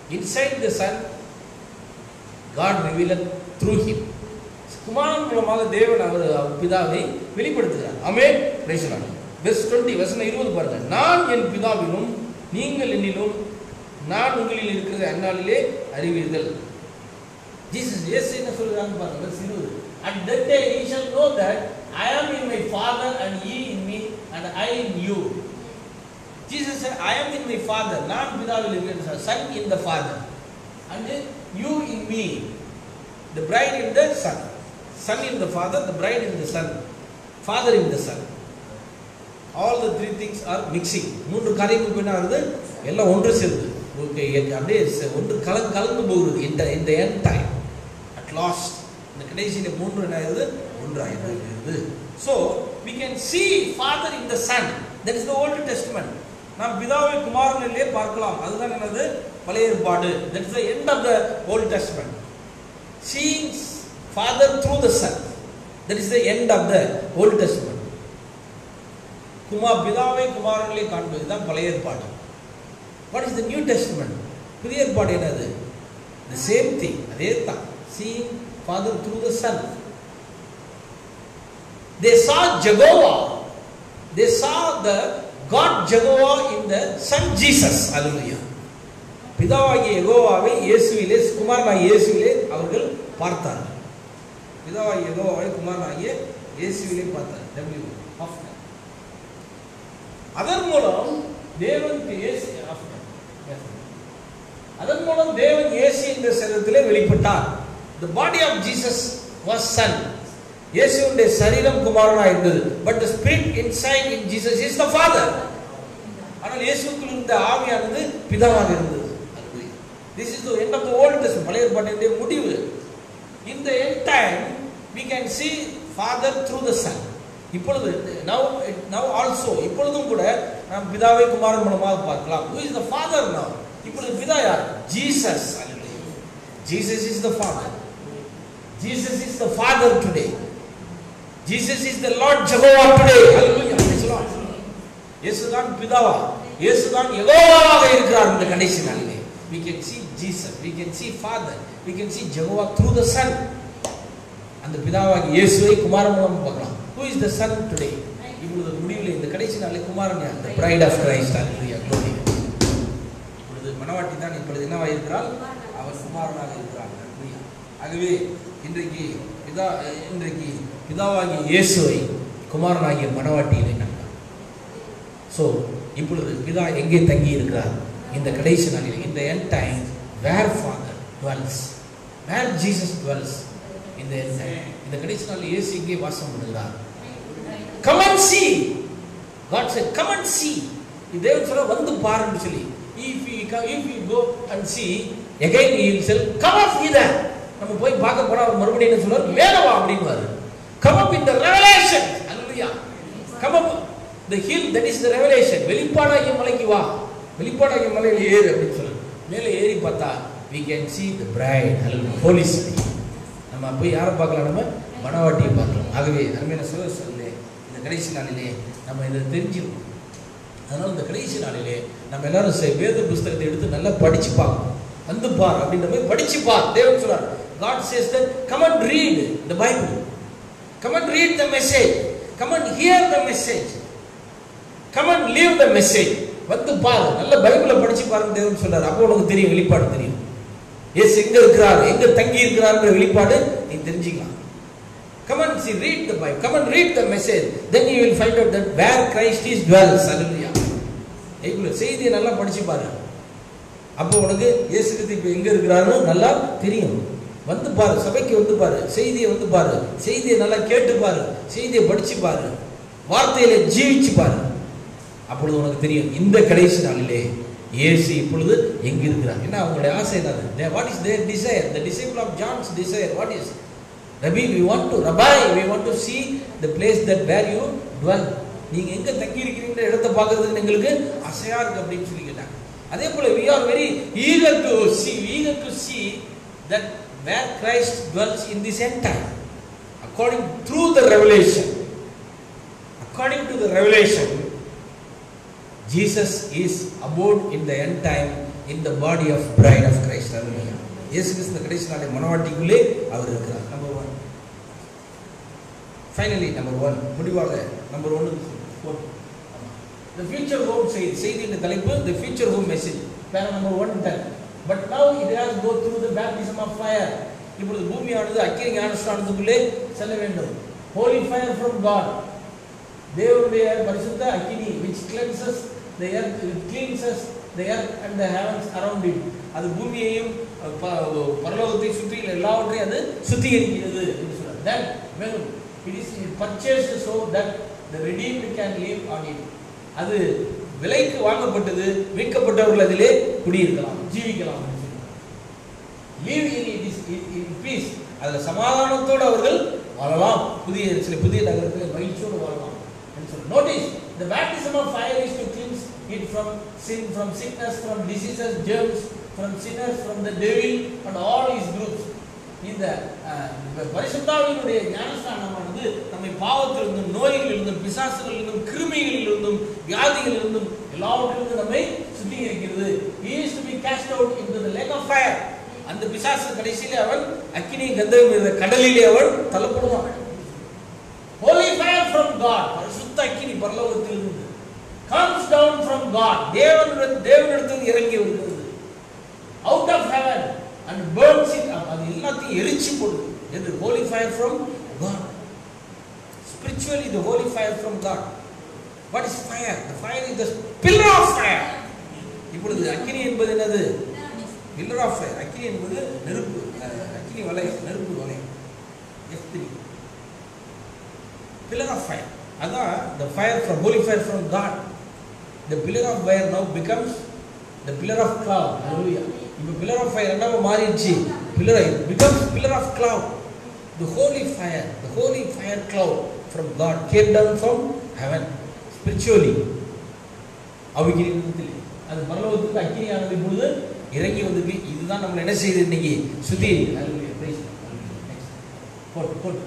inside the son God revealed through him குமாரன் மூலமாக தேவன் அவர் அவர் பிதாவை வெளிப்படுத்துகிறார் ஆமென் price Lord verse 20 வசனம் 20 பாருங்க நான் என் பிதாவிலும் நீங்கள் என்னிலும் நான் உங்களில் இருக்கிற அந்நாளிலே அறிவீர்கள் ஜீசஸ் இயேசு என்ன சொல்றாங்க பாருங்க verse 20 at that day ye shall know that i am in my father and ye in me and i in you jesus said i am in my father நான் பிதாவில் இருக்கிறேன் son in the father and you in me the bride in the son son in the father the bride in the son father in the son all the three things are mixing மூன்று காரியங்கள் என்ன ஆகுது எல்லாம் ஒன்று சேருது okay அப்படியே ச- ஒன்று கலந்து கலந்து போகிறது இந்த இந்த என் டைம் அட் லாஸ்ட் இந்த கடைசியில் மூன்று என்ன ஆகுது ஒன்றாகிறது so we can see father in the son that is the old testament நாம் பிதாவை குமாரனிலே பார்க்கலாம் அதுதான் என்னது பழைய ஏற்பாடு that is the end of the old testament seeing father through the son that is the end of the old testament குமா பிதாவை குமாரனிலே காண்பது தான் பழைய ஏற்பாடு what is the New Testament புதிய ஏற்பாடு என்னது த சேம் திங் அதே தான் seeing Father through the Son they saw Jehovah they saw the God Jehovah in the Son Jesus அல்லேலூயா பிதாவாகிய யெகோவாவை இயேசுவிலே குமாரனாகிய இயேசுவிலே அவர்கள் பார்த்தார்கள் பிதாவாகிய யெகோவாவை குமாரனாகிய இயேசுவிலே பார்த்தார் டபிள்யூ ஆஃப் அதன் மூலம் தேவனுக்கு இயேசு அதன் மூலம் தேவன் இயேசு என்ற சரீரத்திலே வெளிப்பட்டார் the body of jesus was son இயேசுவுடைய சரீரம் குமாரனா இருந்தது but the spirit inside in jesus is the father ஆனால் இயேசுக்குள் இருந்த ஆவியானது பிதாவாக இருந்தது this is the end of the old testament பழைய ஏற்பாட்டினுடைய முடிவு in the end time we can see father through the son இப்பொழுது now now also இப்பொழுதும் கூட நாம் பிதாவை குமாரன் மூலமாக பார்க்கலாம் who is the father now இப்பொழுது பிதா யார் Jesus Jesus is the Father Jesus is the Father today Jesus is the Lord Jehovah today ஹalleluya praise the Lord இயேசுதான் பிதாவா இயேசுதான் யெகோவாவாக இருக்கிறார் இந்த கடைசி நாளிலே we can see jesus we can see father we can see jehovah through the son அந்த பிதாவாகிய இயேசுவை குமாரன் மூலம் பார்க்கலாம் who is the son today இப்பொழுது முடிவில் இந்த கடைசி நாளில் குமாரன் யார் the bride of christ hallelujah glory இப்பொழுது மணவாட்டி தான் இப்பொழுது என்னவாக இருக்கிறாள் அவர் குமாரனாக இருக்கிறார் Hallelujah. ஆகவே இன்றைக்கு பிதா இன்றைக்கு பிதாவாகிய இயேசுவை குமாரனாகிய மணவாட்டியிலே கண்டார் ஸோ இப்பொழுது பிதா எங்கே தங்கி இருக்கிறார் இந்த கடைசி நாளில் இந்த end time where Father dwells where Jesus dwells இந்த end time. இந்த கடைசி நாளில் இயேசு எங்கே வாசம் பண்ணுகிறார் come and see God said come and see இது தேவன் சொல்ல வந்து பாருன்னு சொல்லி if you come if you go and see again he will say come up hither நம்ம போய் பார்க்க போனா அவர் மறுபடியும் என்ன சொல்றார் மேல வா அப்படின்வாரு come up in the revelation hallelujah come up the hill that is the revelation வெளிப்பாடாகிய மலைக்கு வா வெளிப்பாடாகிய மலையில ஏறு அப்படின்னு சொல்லு மேலே ஏறி பார்த்தா we can see the bride hallelujah holy city நம்ம போய் யாரை பார்க்கலாம் நம்ம மணவாட்டியை பார்க்கலாம் ஆகவே அருமையான சொல்ல சொல்லே இந்த கடைசி நாளிலே நம்ம இதை தெரிஞ்சுக்கணும் அதனால இந்த கடைசி நாளிலே நம்ம எல்லாரும் சே- வேத புஸ்தகத்தை எடுத்து நல்லா படிச்சு பார்க்கணும் வந்து பார் அப்படின்ற மாதிரி படிச்சு பார் தேவன் சொல்றார் God says that come and read the Bible come and read the message come and hear the message come and live the message வந்து பாரு நல்ல பைபிளை படிச்சு பாருங்க தேவன் சொல்றாரு அப்போ உனக்கு தெரியும் வெளிப்பாடு தெரியும் இயேசு எங்க இருக்கிறார் எங்க தங்கி இருக்கிறார்ன்ற வெளிப்பாடு நீ தெரிஞ்சுக்கலாம் come and see read the bible come and read the message then you will find out that where christ is dwells hallelujah Bible செய்தியை நல்லா படிச்சு பாரு அப்போ உனக்கு இயேசு கிறிஸ்து இப்போ எங்க இருக்கிறாருன்னு நல்லா தெரியும் வந்து பாரு சபைக்கு வந்து பாரு செய்தியை வந்து பாரு செய்தியை நல்லா கேட்டு பாரு செய்தியை படிச்சு பாரு வார்த்தையில ஜீவிச்சு பாரு அப்பொழுது உனக்கு தெரியும் இந்த கடைசி நாளிலே இயேசு இப்பொழுது எங்க இருக்கிறார் என்ன அவங்களுடைய ஆசை என்னது what is their desire the disciple of John's desire what is rabbi we want to rabbi we want to see the place that where you dwell நீங்க எங்க தங்கி இருக்கிறீங்க இடத்தை பார்க்கிறதுக்கு எங்களுக்கு ஆசையா இருக்கு அப்படின்னு சொல்லி கேட்டாங்க அதே போல we are very eager to see eager to see that where Christ dwells in this end time according through the revelation according to the revelation Jesus is abode in the end time in the body of bride of Christ Hallelujah. இயேசு கிறிஸ்து இந்த கடைசி நாளை மனவாட்டிக்குள்ளே அவர் இருக்கிறார் number one finally number one முடிவாக number ஒன்று The future home says, செய்தியின் தலைப்பு the future home message para number 110. But now it has to go through the baptism of fire. இப்பொழுது பூமியானது அக்கினி ஞானஸ்தானத்துக்குள்ளே செல்ல வேண்டும் holy fire from God தேவனுடைய பரிசுத்த அக்கினி which cleanses the earth it cleanses the earth and the heavens around it அது பூமியையும் அஹ், ப- பரலோகத்தை சுற்றியுள்ள எல்லாவற்றையும் அது சுத்திகரிக்கிறது என்று சொல்றார் then when it is purchased so that the redeemed can live on it அது விலைக்கு வாங்கப்பட்டது மீட்கப்பட்டவர்கள் அதிலே குடியிருக்கலாம் ஜீவிக்கலாம் live in it is in, in peace அதுல சமாதானத்தோடு அவர்கள் வாழலாம் புதிய சில புதிய நகரத்தில் நகரத்தில் மகிழ்ச்சியோடு வாழலாம் என்று சொல்லி notice the baptism of fire is to cleanse it from sin from sickness from diseases germs from sinners from the devil and all his groups இந்த அஹ், இந்த பரிசுத்தாவினுடைய ஞானஸ்தானமானது நம்மை பாவத்திலிருந்தும் நோய்களிலிருந்தும் பிசாசுகளிலிருந்தும் கிருமிகளிலிருந்தும் வியாதிகளிலிருந்தும் எல்லாவற்றிலிருந்தும் நம்மை சுத்திகரிக்கிறது he is to be cast out into the lake of fire அந்த பிசாசு கடைசியிலே அவன் அக்கினி கந்தகம் இருந்த கடலிலே அவன் தள்ளப்படுவான் holy fire from god பரிசுத்த அக்கினி பரலோகத்திலிருந்து comes down from god தேவனிடம் தேவனிடத்தில் இறங்கி வருகிறது out of heaven and burns it up அது எல்லாத்தையும் எரிச்சு போடுது என்று holy fire from God spiritually the holy fire from God what is fire the fire is the pillar of fire இப்பொழுது அக்கினி என்பது என்னது பில்லர் ஆஃப் ஃபயர் அக்கினி என்பது நெருப்பு அஹ், அக்கினி வளையம் நெருப்பு வளையம் எஸ்திரி பில்லர் ஆஃப் ஃபயர் அதான் the fire from holy fire from God the pillar of fire now becomes the pillar of cloud hallelujah இப்போ பில்லர் ஆஃப் ஃபயர் என்னவா மாறிடுச்சு pillar becomes pillar of cloud the holy fire the holy fire cloud from god came down from heaven spiritually அவைகளின் விதத்திலே அது பரலோகத்துக்கு அக்கினியானது இப்பொழுது இறங்கி வந்தது இதுதான் நம்மளை என்ன செய்யுது இன்னைக்கு சுத்தி Hallelujah. Praise God. Hallelujah. Next. Quote, quote.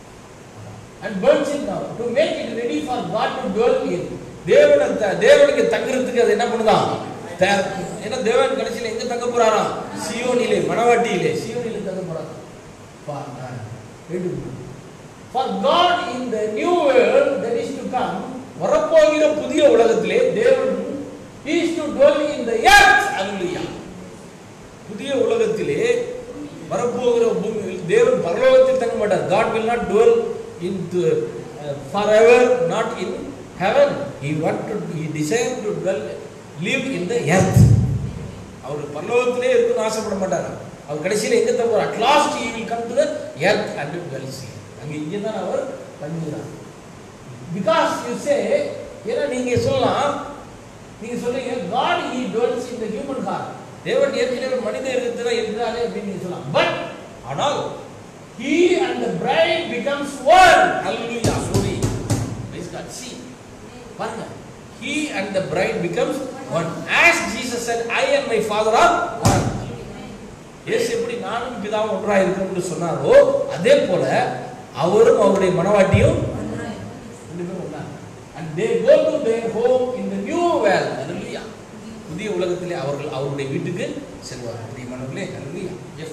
And burns it now to make it ready for God to dwell in. தேவனை த- தேவனுக்கு தங்குறதுக்கு அது என்ன பண்ணுதான் தே- ஏன்னா தேவன் கடைசியில எங்க தங்க போறாராம் சியோனிலே மணவாட்டியிலே சீயோனில் தங்கப்படாது. For, uh, ready. For God in the new world that is to come, வரப்போகிற புதிய உலகத்திலே தேவன் is to dwell in the earth. அல்லேலூயா புதிய உலகத்திலே வரப்போகிற பூமியில் தேவன் பரலோகத்தில் தங்க மாட்டார் God will not dwell in the uh, forever not in heaven he want to he desire to dwell live in the earth அவர் பரலோகத்திலே இருக்கணும்னு ஆசைப்பட மாட்டார் அவர் கடைசியில் எங்க தங்குவார் at last he will come to the earth and dwells here அங்க இங்கே தான் அவர் தங்குகிறார் because you say ஏன்னா நீங்க சொல்லலாம் நீங்க சொல்றீங்க God he dwells in the human heart தேவன் ஏற்கனவே மனித இருக்கிறதா என்றாலே அப்படின்னு நீங்க சொல்லலாம் பட் ஆனால் he and the bride becomes one hallelujah glory praise God see பாருங்க he and the bride becomes one as jesus said i and my father are one இயேசு எப்படி நானும் பிதாவும் ஒன்றாக இருக்கிறோம்னு சொன்னாரோ அதே போல அவரும் அவருடைய மனவாட்டியும் ரெண்டு பேரும் ஒண்ணா and they go to their home in the new world ஹalleluya புதிய உலகத்திலே அவர்கள் அவருடைய வீட்டுக்கு செல்வார் பிரியமானவர்களே ஹalleluya எஸ்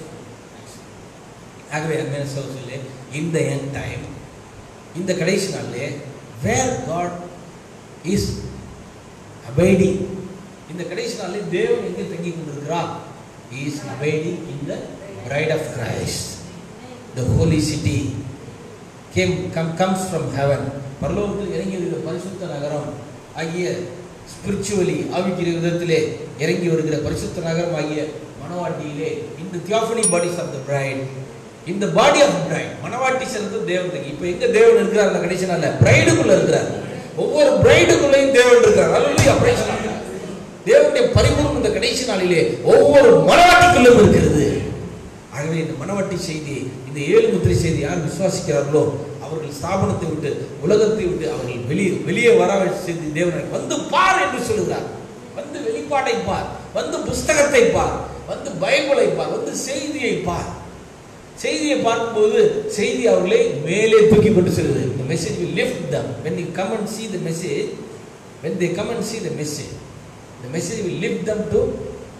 ஆகவே அருமையான சகோதரர்களே இந்த என் டைம் இந்த கடைசி நாளிலே வேர் காட் இஸ் அபைடிங் இந்த கடைசி நாளிலே தேவன் எங்கே தங்கி கொண்டிருக்கிறார் is abiding in the bride of Christ the holy city came come comes from heaven பரலோகத்தில் இறங்கி வருகிற பரிசுத்த நகரம் ஆகிய ஸ்பிரிச்சுவலி ஆவிக்கிற விதத்திலே இறங்கி வருகிற பரிசுத்த நகரம் ஆகிய மணவாட்டியிலே இந்த theophany bodies of the bride இந்த பாடி ஆஃப் பிரைட் மணவாட்டி செலுத்த தேவன் தங்கி இப்போ எங்க தேவன் இருக்கிறார் அந்த கடைசி நாள்ல பிரைடுக்குள்ள இருக்கிறார் ஒவ்வொரு பிரைடுக்குள்ளேயும் தேவன் இருக்கிறார் அல்லா பிரைஸ் தேவனுடைய பரிபூர்ணம் இந்த கடைசி நாளிலே ஒவ்வொரு மணவாட்டிக்குள்ளும் இருக்கிறது ஆகவே இந்த மணவாட்டி செய்தி இந்த ஏழு முத்திரை செய்தி யார் விசுவாசிக்கிறார்களோ அவர்கள் ஸ்தாபனத்தை விட்டு உலகத்தை விட்டு அவர்கள் வெளியே வெளியே வர செய்தி தேவனை வந்து பார் என்று சொல்லுகிறார் வந்து வெளிப்பாட்டை பார் வந்து புஸ்தகத்தை பார் வந்து பைபிளை பார் வந்து செய்தியை பார் செய்தியை பார்க்கும்போது செய்தி அவர்களை மேலே தூக்கி கொண்டு செல்வது the message will lift them when you come and see the message when they come and see the message the message will lift them to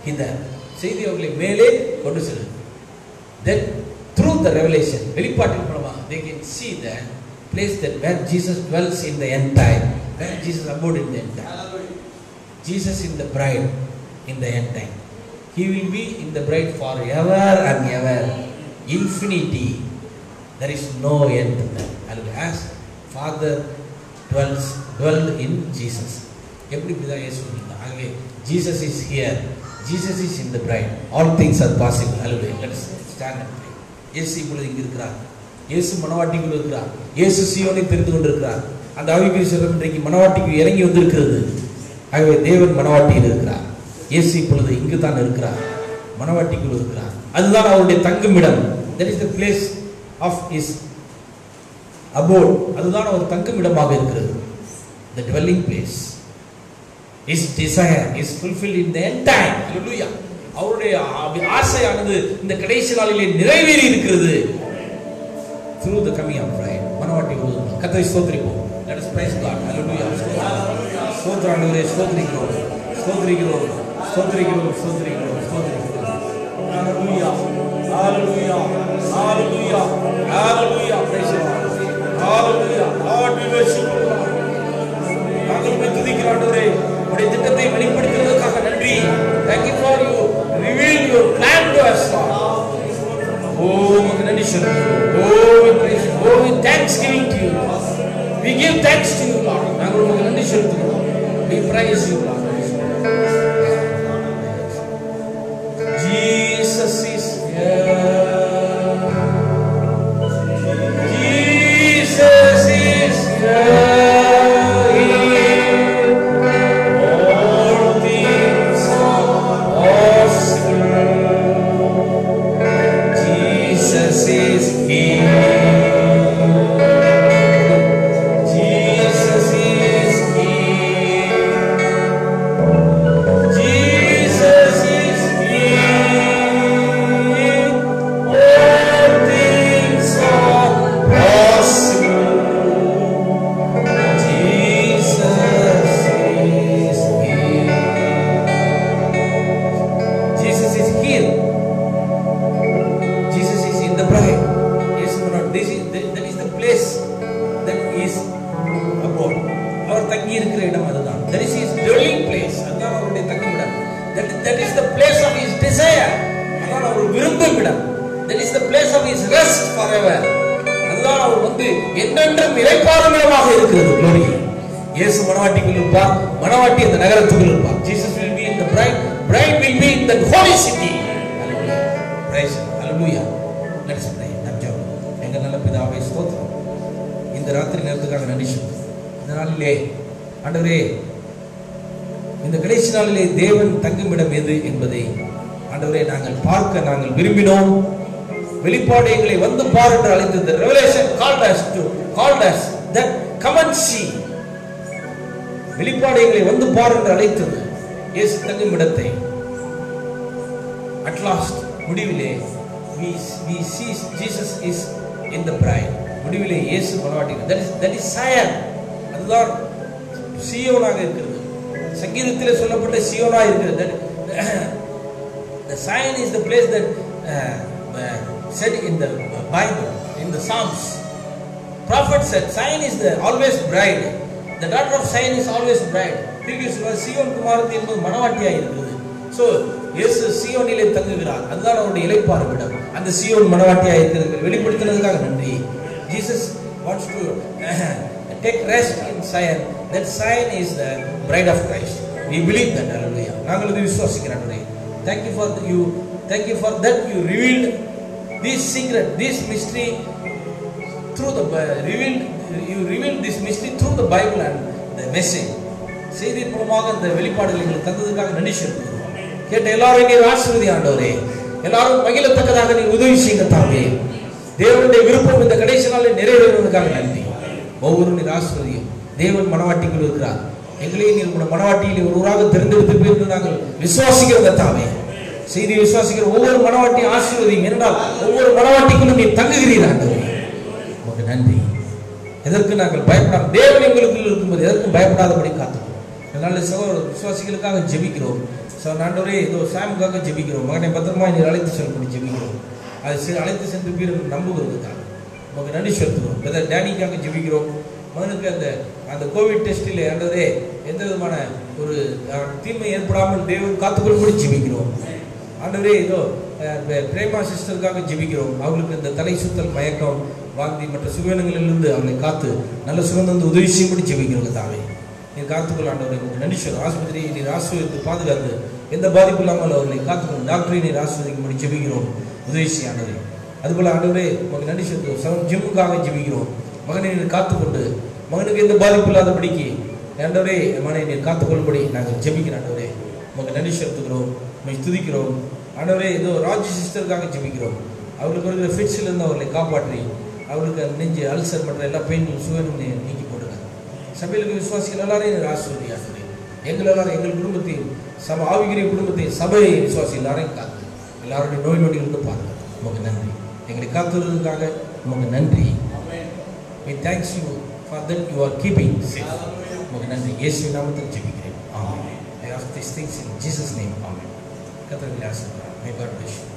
இந்த செய்தி அவர்களை மேலே கொண்டு செல்லும் then through the revelation வெளிப்பாட்டின் மூலமா they can see the place that where Jesus dwells in the end time where Jesus abode in the end time Jesus in the bride in the end time he will be in the bride forever and ever infinity there is no end to that Hallelujah. as father dwells dwell in Jesus எப்படி இப்படிதான் இயேசு இருந்தார் ஆகவே Jesus is here Jesus is in the bride all things are possible hallelujah let us stand and pray இயேசு இப்பொழுது இங்கு இருக்கிறார் இயேசு மணவாட்டிக்குள் இருக்கிறார் இயேசு சீயோனை தெரிந்து கொண்டிருக்கிறார் அந்த ஆவிக்குரிய செல்வம் இன்றைக்கு மணவாட்டிக்கு இறங்கி வந்திருக்கிறது ஆகவே தேவன் மணவாட்டியில் இருக்கிறார் இயேசு இப்பொழுது இங்கு தான் இருக்கிறார் மணவாட்டிக்குள் இருக்கிறார் அதுதான் அவருடைய தங்குமிடம் that is the place of his abode அதுதான் அவர் தங்குமிடமாக இருக்கிறது the dwelling place his desire is fulfilled in the end time hallelujah அவருடைய ஆ- ஆசையானது இந்த கடைசி நாளிலே நிறைவேறி இருக்கிறது through the coming of bride மனவாட்டி உருவாகும் கத்தரை ஸ்தோத்திரிப்போம் let us praise god hallelujah ஸ்தோத்திரம் ஆண்டவரே ஸ்தோத்திரிக்கிறோம் ஸ்தோத்திரிக்கிறோம் ஸ்தோத்திரிக்கிறோம் ஸ்தோத்திரிக்கிறோம் ஸ்தோத்திரிக்கிறோம் hallelujah hallelujah hallelujah hallelujah praise the lord hallelujah lord we worship you Lord. நாங்கள் உம்மை துதிக்கிறோம் ஆண்டவரே உடைய திட்டத்தை வெளிப்படுத்துவதற்காக நன்றி thank you for you reveal your plan to us Lord Oh, உமக்கு நன்றி சொல்லுகிறோம். Oh, we praise you. Oh, we thanksgiving to you, Lord. We give thanks to you, Lord. நாங்கள் உமக்கு நன்றி செலுத்துகிறோம். We praise you, Lord. Jesus is here. Jesus is here. All things are possible. Jesus is here. Jesus is here. Jesus is here. All things are possible. Jesus is here. Jesus is here. Jesus is in the bride. Yes or not? This is that, that is the place that is abode. அவர் தங்கி இருக்கிற இடம் அதுதான். That is his dwelling place. அதுதான் அவருடைய தங்குமிடம். That, that is the place of his desire. அதுதான் அவர் விரும்பும் இடம். That is the place of his rest forever. அதுதான் அவர் வந்து என்றென்றும் இறைப்பாறும் இடமாக இருக்கிறது. Glory. இயேசு மணவாட்டிக்குள் இருப்பார் மணவாட்டி அந்த நகரத்துக்குள் இருப்பார் Jesus will be in the bride bride will be in the holy city Hallelujah. Praise Him. Hallelujah. Let us pray. நாம் ஜெபம். எங்க நல்ல பிதாவே ஸ்தோத்திரம் இந்த ராத்திரி நேரத்துக்காக நன்றி சொல்லுவோம் இந்த நாளிலே ஆண்டவரே இந்த கடைசி நாளிலே தேவன் தங்குமிடம் எது என்பதை ஆண்டவரே நாங்கள் பார்க்க நாங்கள் விரும்பினோம் வெளிப்பாடு எங்களை வந்து பார் என்று அழைத்தது revelation called us to called us that come and see வெளிப்பாடு எங்களை வந்து பார் என்று அழைத்தது இயேசு தங்கும் இடத்தை at last முடிவிலே we we see Jesus is in the bride முடிவிலே இயேசு மனவாட்டி that is that is Zion அதுதான் சியோனாக இருக்கிறது சங்கீதத்திலே சொல்லப்பட்ட சியோனா இருக்கிறது That- the Zion is the place that uh, uh, said in the Bible in the Psalms prophet said Zion is the always bride the daughter of Zion is always bride திருப்பி சொல்வார் Zion குமாரத்தி என்பது மனவாட்டியாக இருக்கிறது so இயேசு சியோனிலே தங்குகிறார் அதுதான் அவருடைய இலைப்பாறும் இடம் அந்த சியோன் மனவாட்டியாக இருக்கிறது வெளிப்படுத்தினதுக்காக நன்றி Jesus wants to take rest in Zion that Zion is the bride of Christ we believe that hallelujah நாங்கள் இது விசுவாசிக்கிறோம் ஆண்டவரே thank you for you thank you for that you revealed this secret this mystery through the Bi- revealed you revealed this mystery through the Bible and the message செய்தி மூலமாக இந்த வெளிப்பாடுகளை எங்களுக்கு தந்ததுக்காக நன்றி செலுத்துகிறோம் கேட்ட எல்லாரும் நீர் ஆசீர்வதி ஆண்டவரே எல்லாரும் மகிழத்தக்கதாக நீர் உதவி செய்யுங்க தாமே தேவனுடைய விருப்பம் இந்த கடைசி நாளில் நிறைவேறுவதற்காக நன்றி ஒவ்வொரு நீர் ஆசீர்வதியும் தேவன் மனவாட்டிக்குள் இருக்கிறார் எங்களையும் நீர் உங்களுடைய மனவாட்டியில் ஒருவராக தெரிந்தெடுத்து என்று நாங்கள் விசுவாசிக்கிறோம் தாமே செய்தி விசுவாசிக்கிற ஒவ்வொரு மனவாட்டியும் ஆசீர்வதியும் என்றால் ஒவ்வொரு மனவாட்டிக்குள்ளும் நீர் தங்குகிறீர் ஆண்டவரே உமக்கு நன்றி எதற்கு நாங்கள் பயப்படாம தேவன் எங்களுக்குள் இருக்கும்போது எதற்கும் பயப்படாதபடி காத்துக்கிறோம் அதனால சகோதர விசுவாசிகளுக்காக ஜெபிக்கிறோம் ஸோ ஆண்டவரே இதோ சாமுக்காக ஜெபிக்கிறோம் மகனை பத்திரமா நீர் அழைத்து செல்லப்படி ஜெபிக்கிறோம் அது செ- அழைத்து சென்று பேர் நம்புகிறது தான் உங்களுக்கு நன்றி செலுத்துகிறோம் பிரதர் டேனிக்காக ஜெபிக்கிறோம் மகனுக்கு அந்த அந்த கோவிட் டெஸ்ட்டில் ஆண்டவரே எந்த விதமான ஒரு அஹ், தீமை ஏற்படாமல் தேவன் காத்துக்கொள்ளும்படி ஜெபிக்கிறோம் ஆண்டவரே இதோ அஹ், பிரே- பிரேமா சிஸ்டருக்காக ஜெபிக்கிறோம் அவங்களுக்கு இந்த தலை சுத்தல் மயக்கம் வாந்தி மற்ற சுகவீனங்களிலிருந்து அவர்களை காத்து நல்ல சுகம் தந்து உதவி செய்யும்படி ஜெபிக்கிறோம் தாவே நீர் காத்துக்கொள்ள ஆண்டவரை உங்களுக்கு நன்றி சொல்லும் ஆஸ்பத்திரியை நீர் ஆசிரியத்து பாதுகாத்து எந்த பாதிப்பு இல்லாமல் அவர்களை காத்துக்கொள்ளும் டாக்டரை நீர் ஆசிரியக்கும்படி ஜெபிக்கிறோம் உதவி செய்ய ஆண்டவரே அதுபோல ஆண்டவரே உங்களுக்கு நன்றி சொல்லுவோம் சவம் ஜிம்முக்காக ஜெபிக்கிறோம் மகனை நீர் காத்துக்கொண்டு மகனுக்கு எந்த பாதிப்பு இல்லாதபடிக்கு ஆண்டவரே என் மகனை நீர் காத்துக்கொள்ளும்படி நாங்கள் ஜெபிக்கிறோம் ஆண்டவரே உங்களுக்கு நன்றி செலுத்துகிறோம் உண்மை துதிக்கிறோம் ஆண்டவரே ஏதோ ராஜ் சிஸ்டருக்காக ஜெபிக்கிறோம் அவர்களுக்கு வருகிற ஃபிட்ஸில் இருந்து அவர்களை காப்பாற்றி அவர்களுக்கு அந்த நெஞ்சு அல்சர் மற்ற எல்லா பெயினும் சுகனும் நீ- நீக்கி போடுங்க சபையில் இருக்கிற விசுவாசிகள் எல்லாரையும் நீர் ஆசிர்வதியாகிறே எங்கள் எல்லாரும் எங்கள் குடும்பத்தையும் சப ஆவிகிரிய குடும்பத்தையும் சபையை விசுவாசி எல்லாரையும் காத்து எல்லாருடைய நோய் நொடியிலிருந்து பாருங்க உமக்கு நன்றி எங்களை காத்துறதுக்காக உமக்கு நன்றி we thanks you for that you are keeping safe உமக்கு நன்றி இயேசு நாமத்தில் ஜெபிக்கிறேன் ஆமென் I ask these things in Jesus name ஆமென் கர்த்தர் ஆசீர்வதிப்பார் may God bless you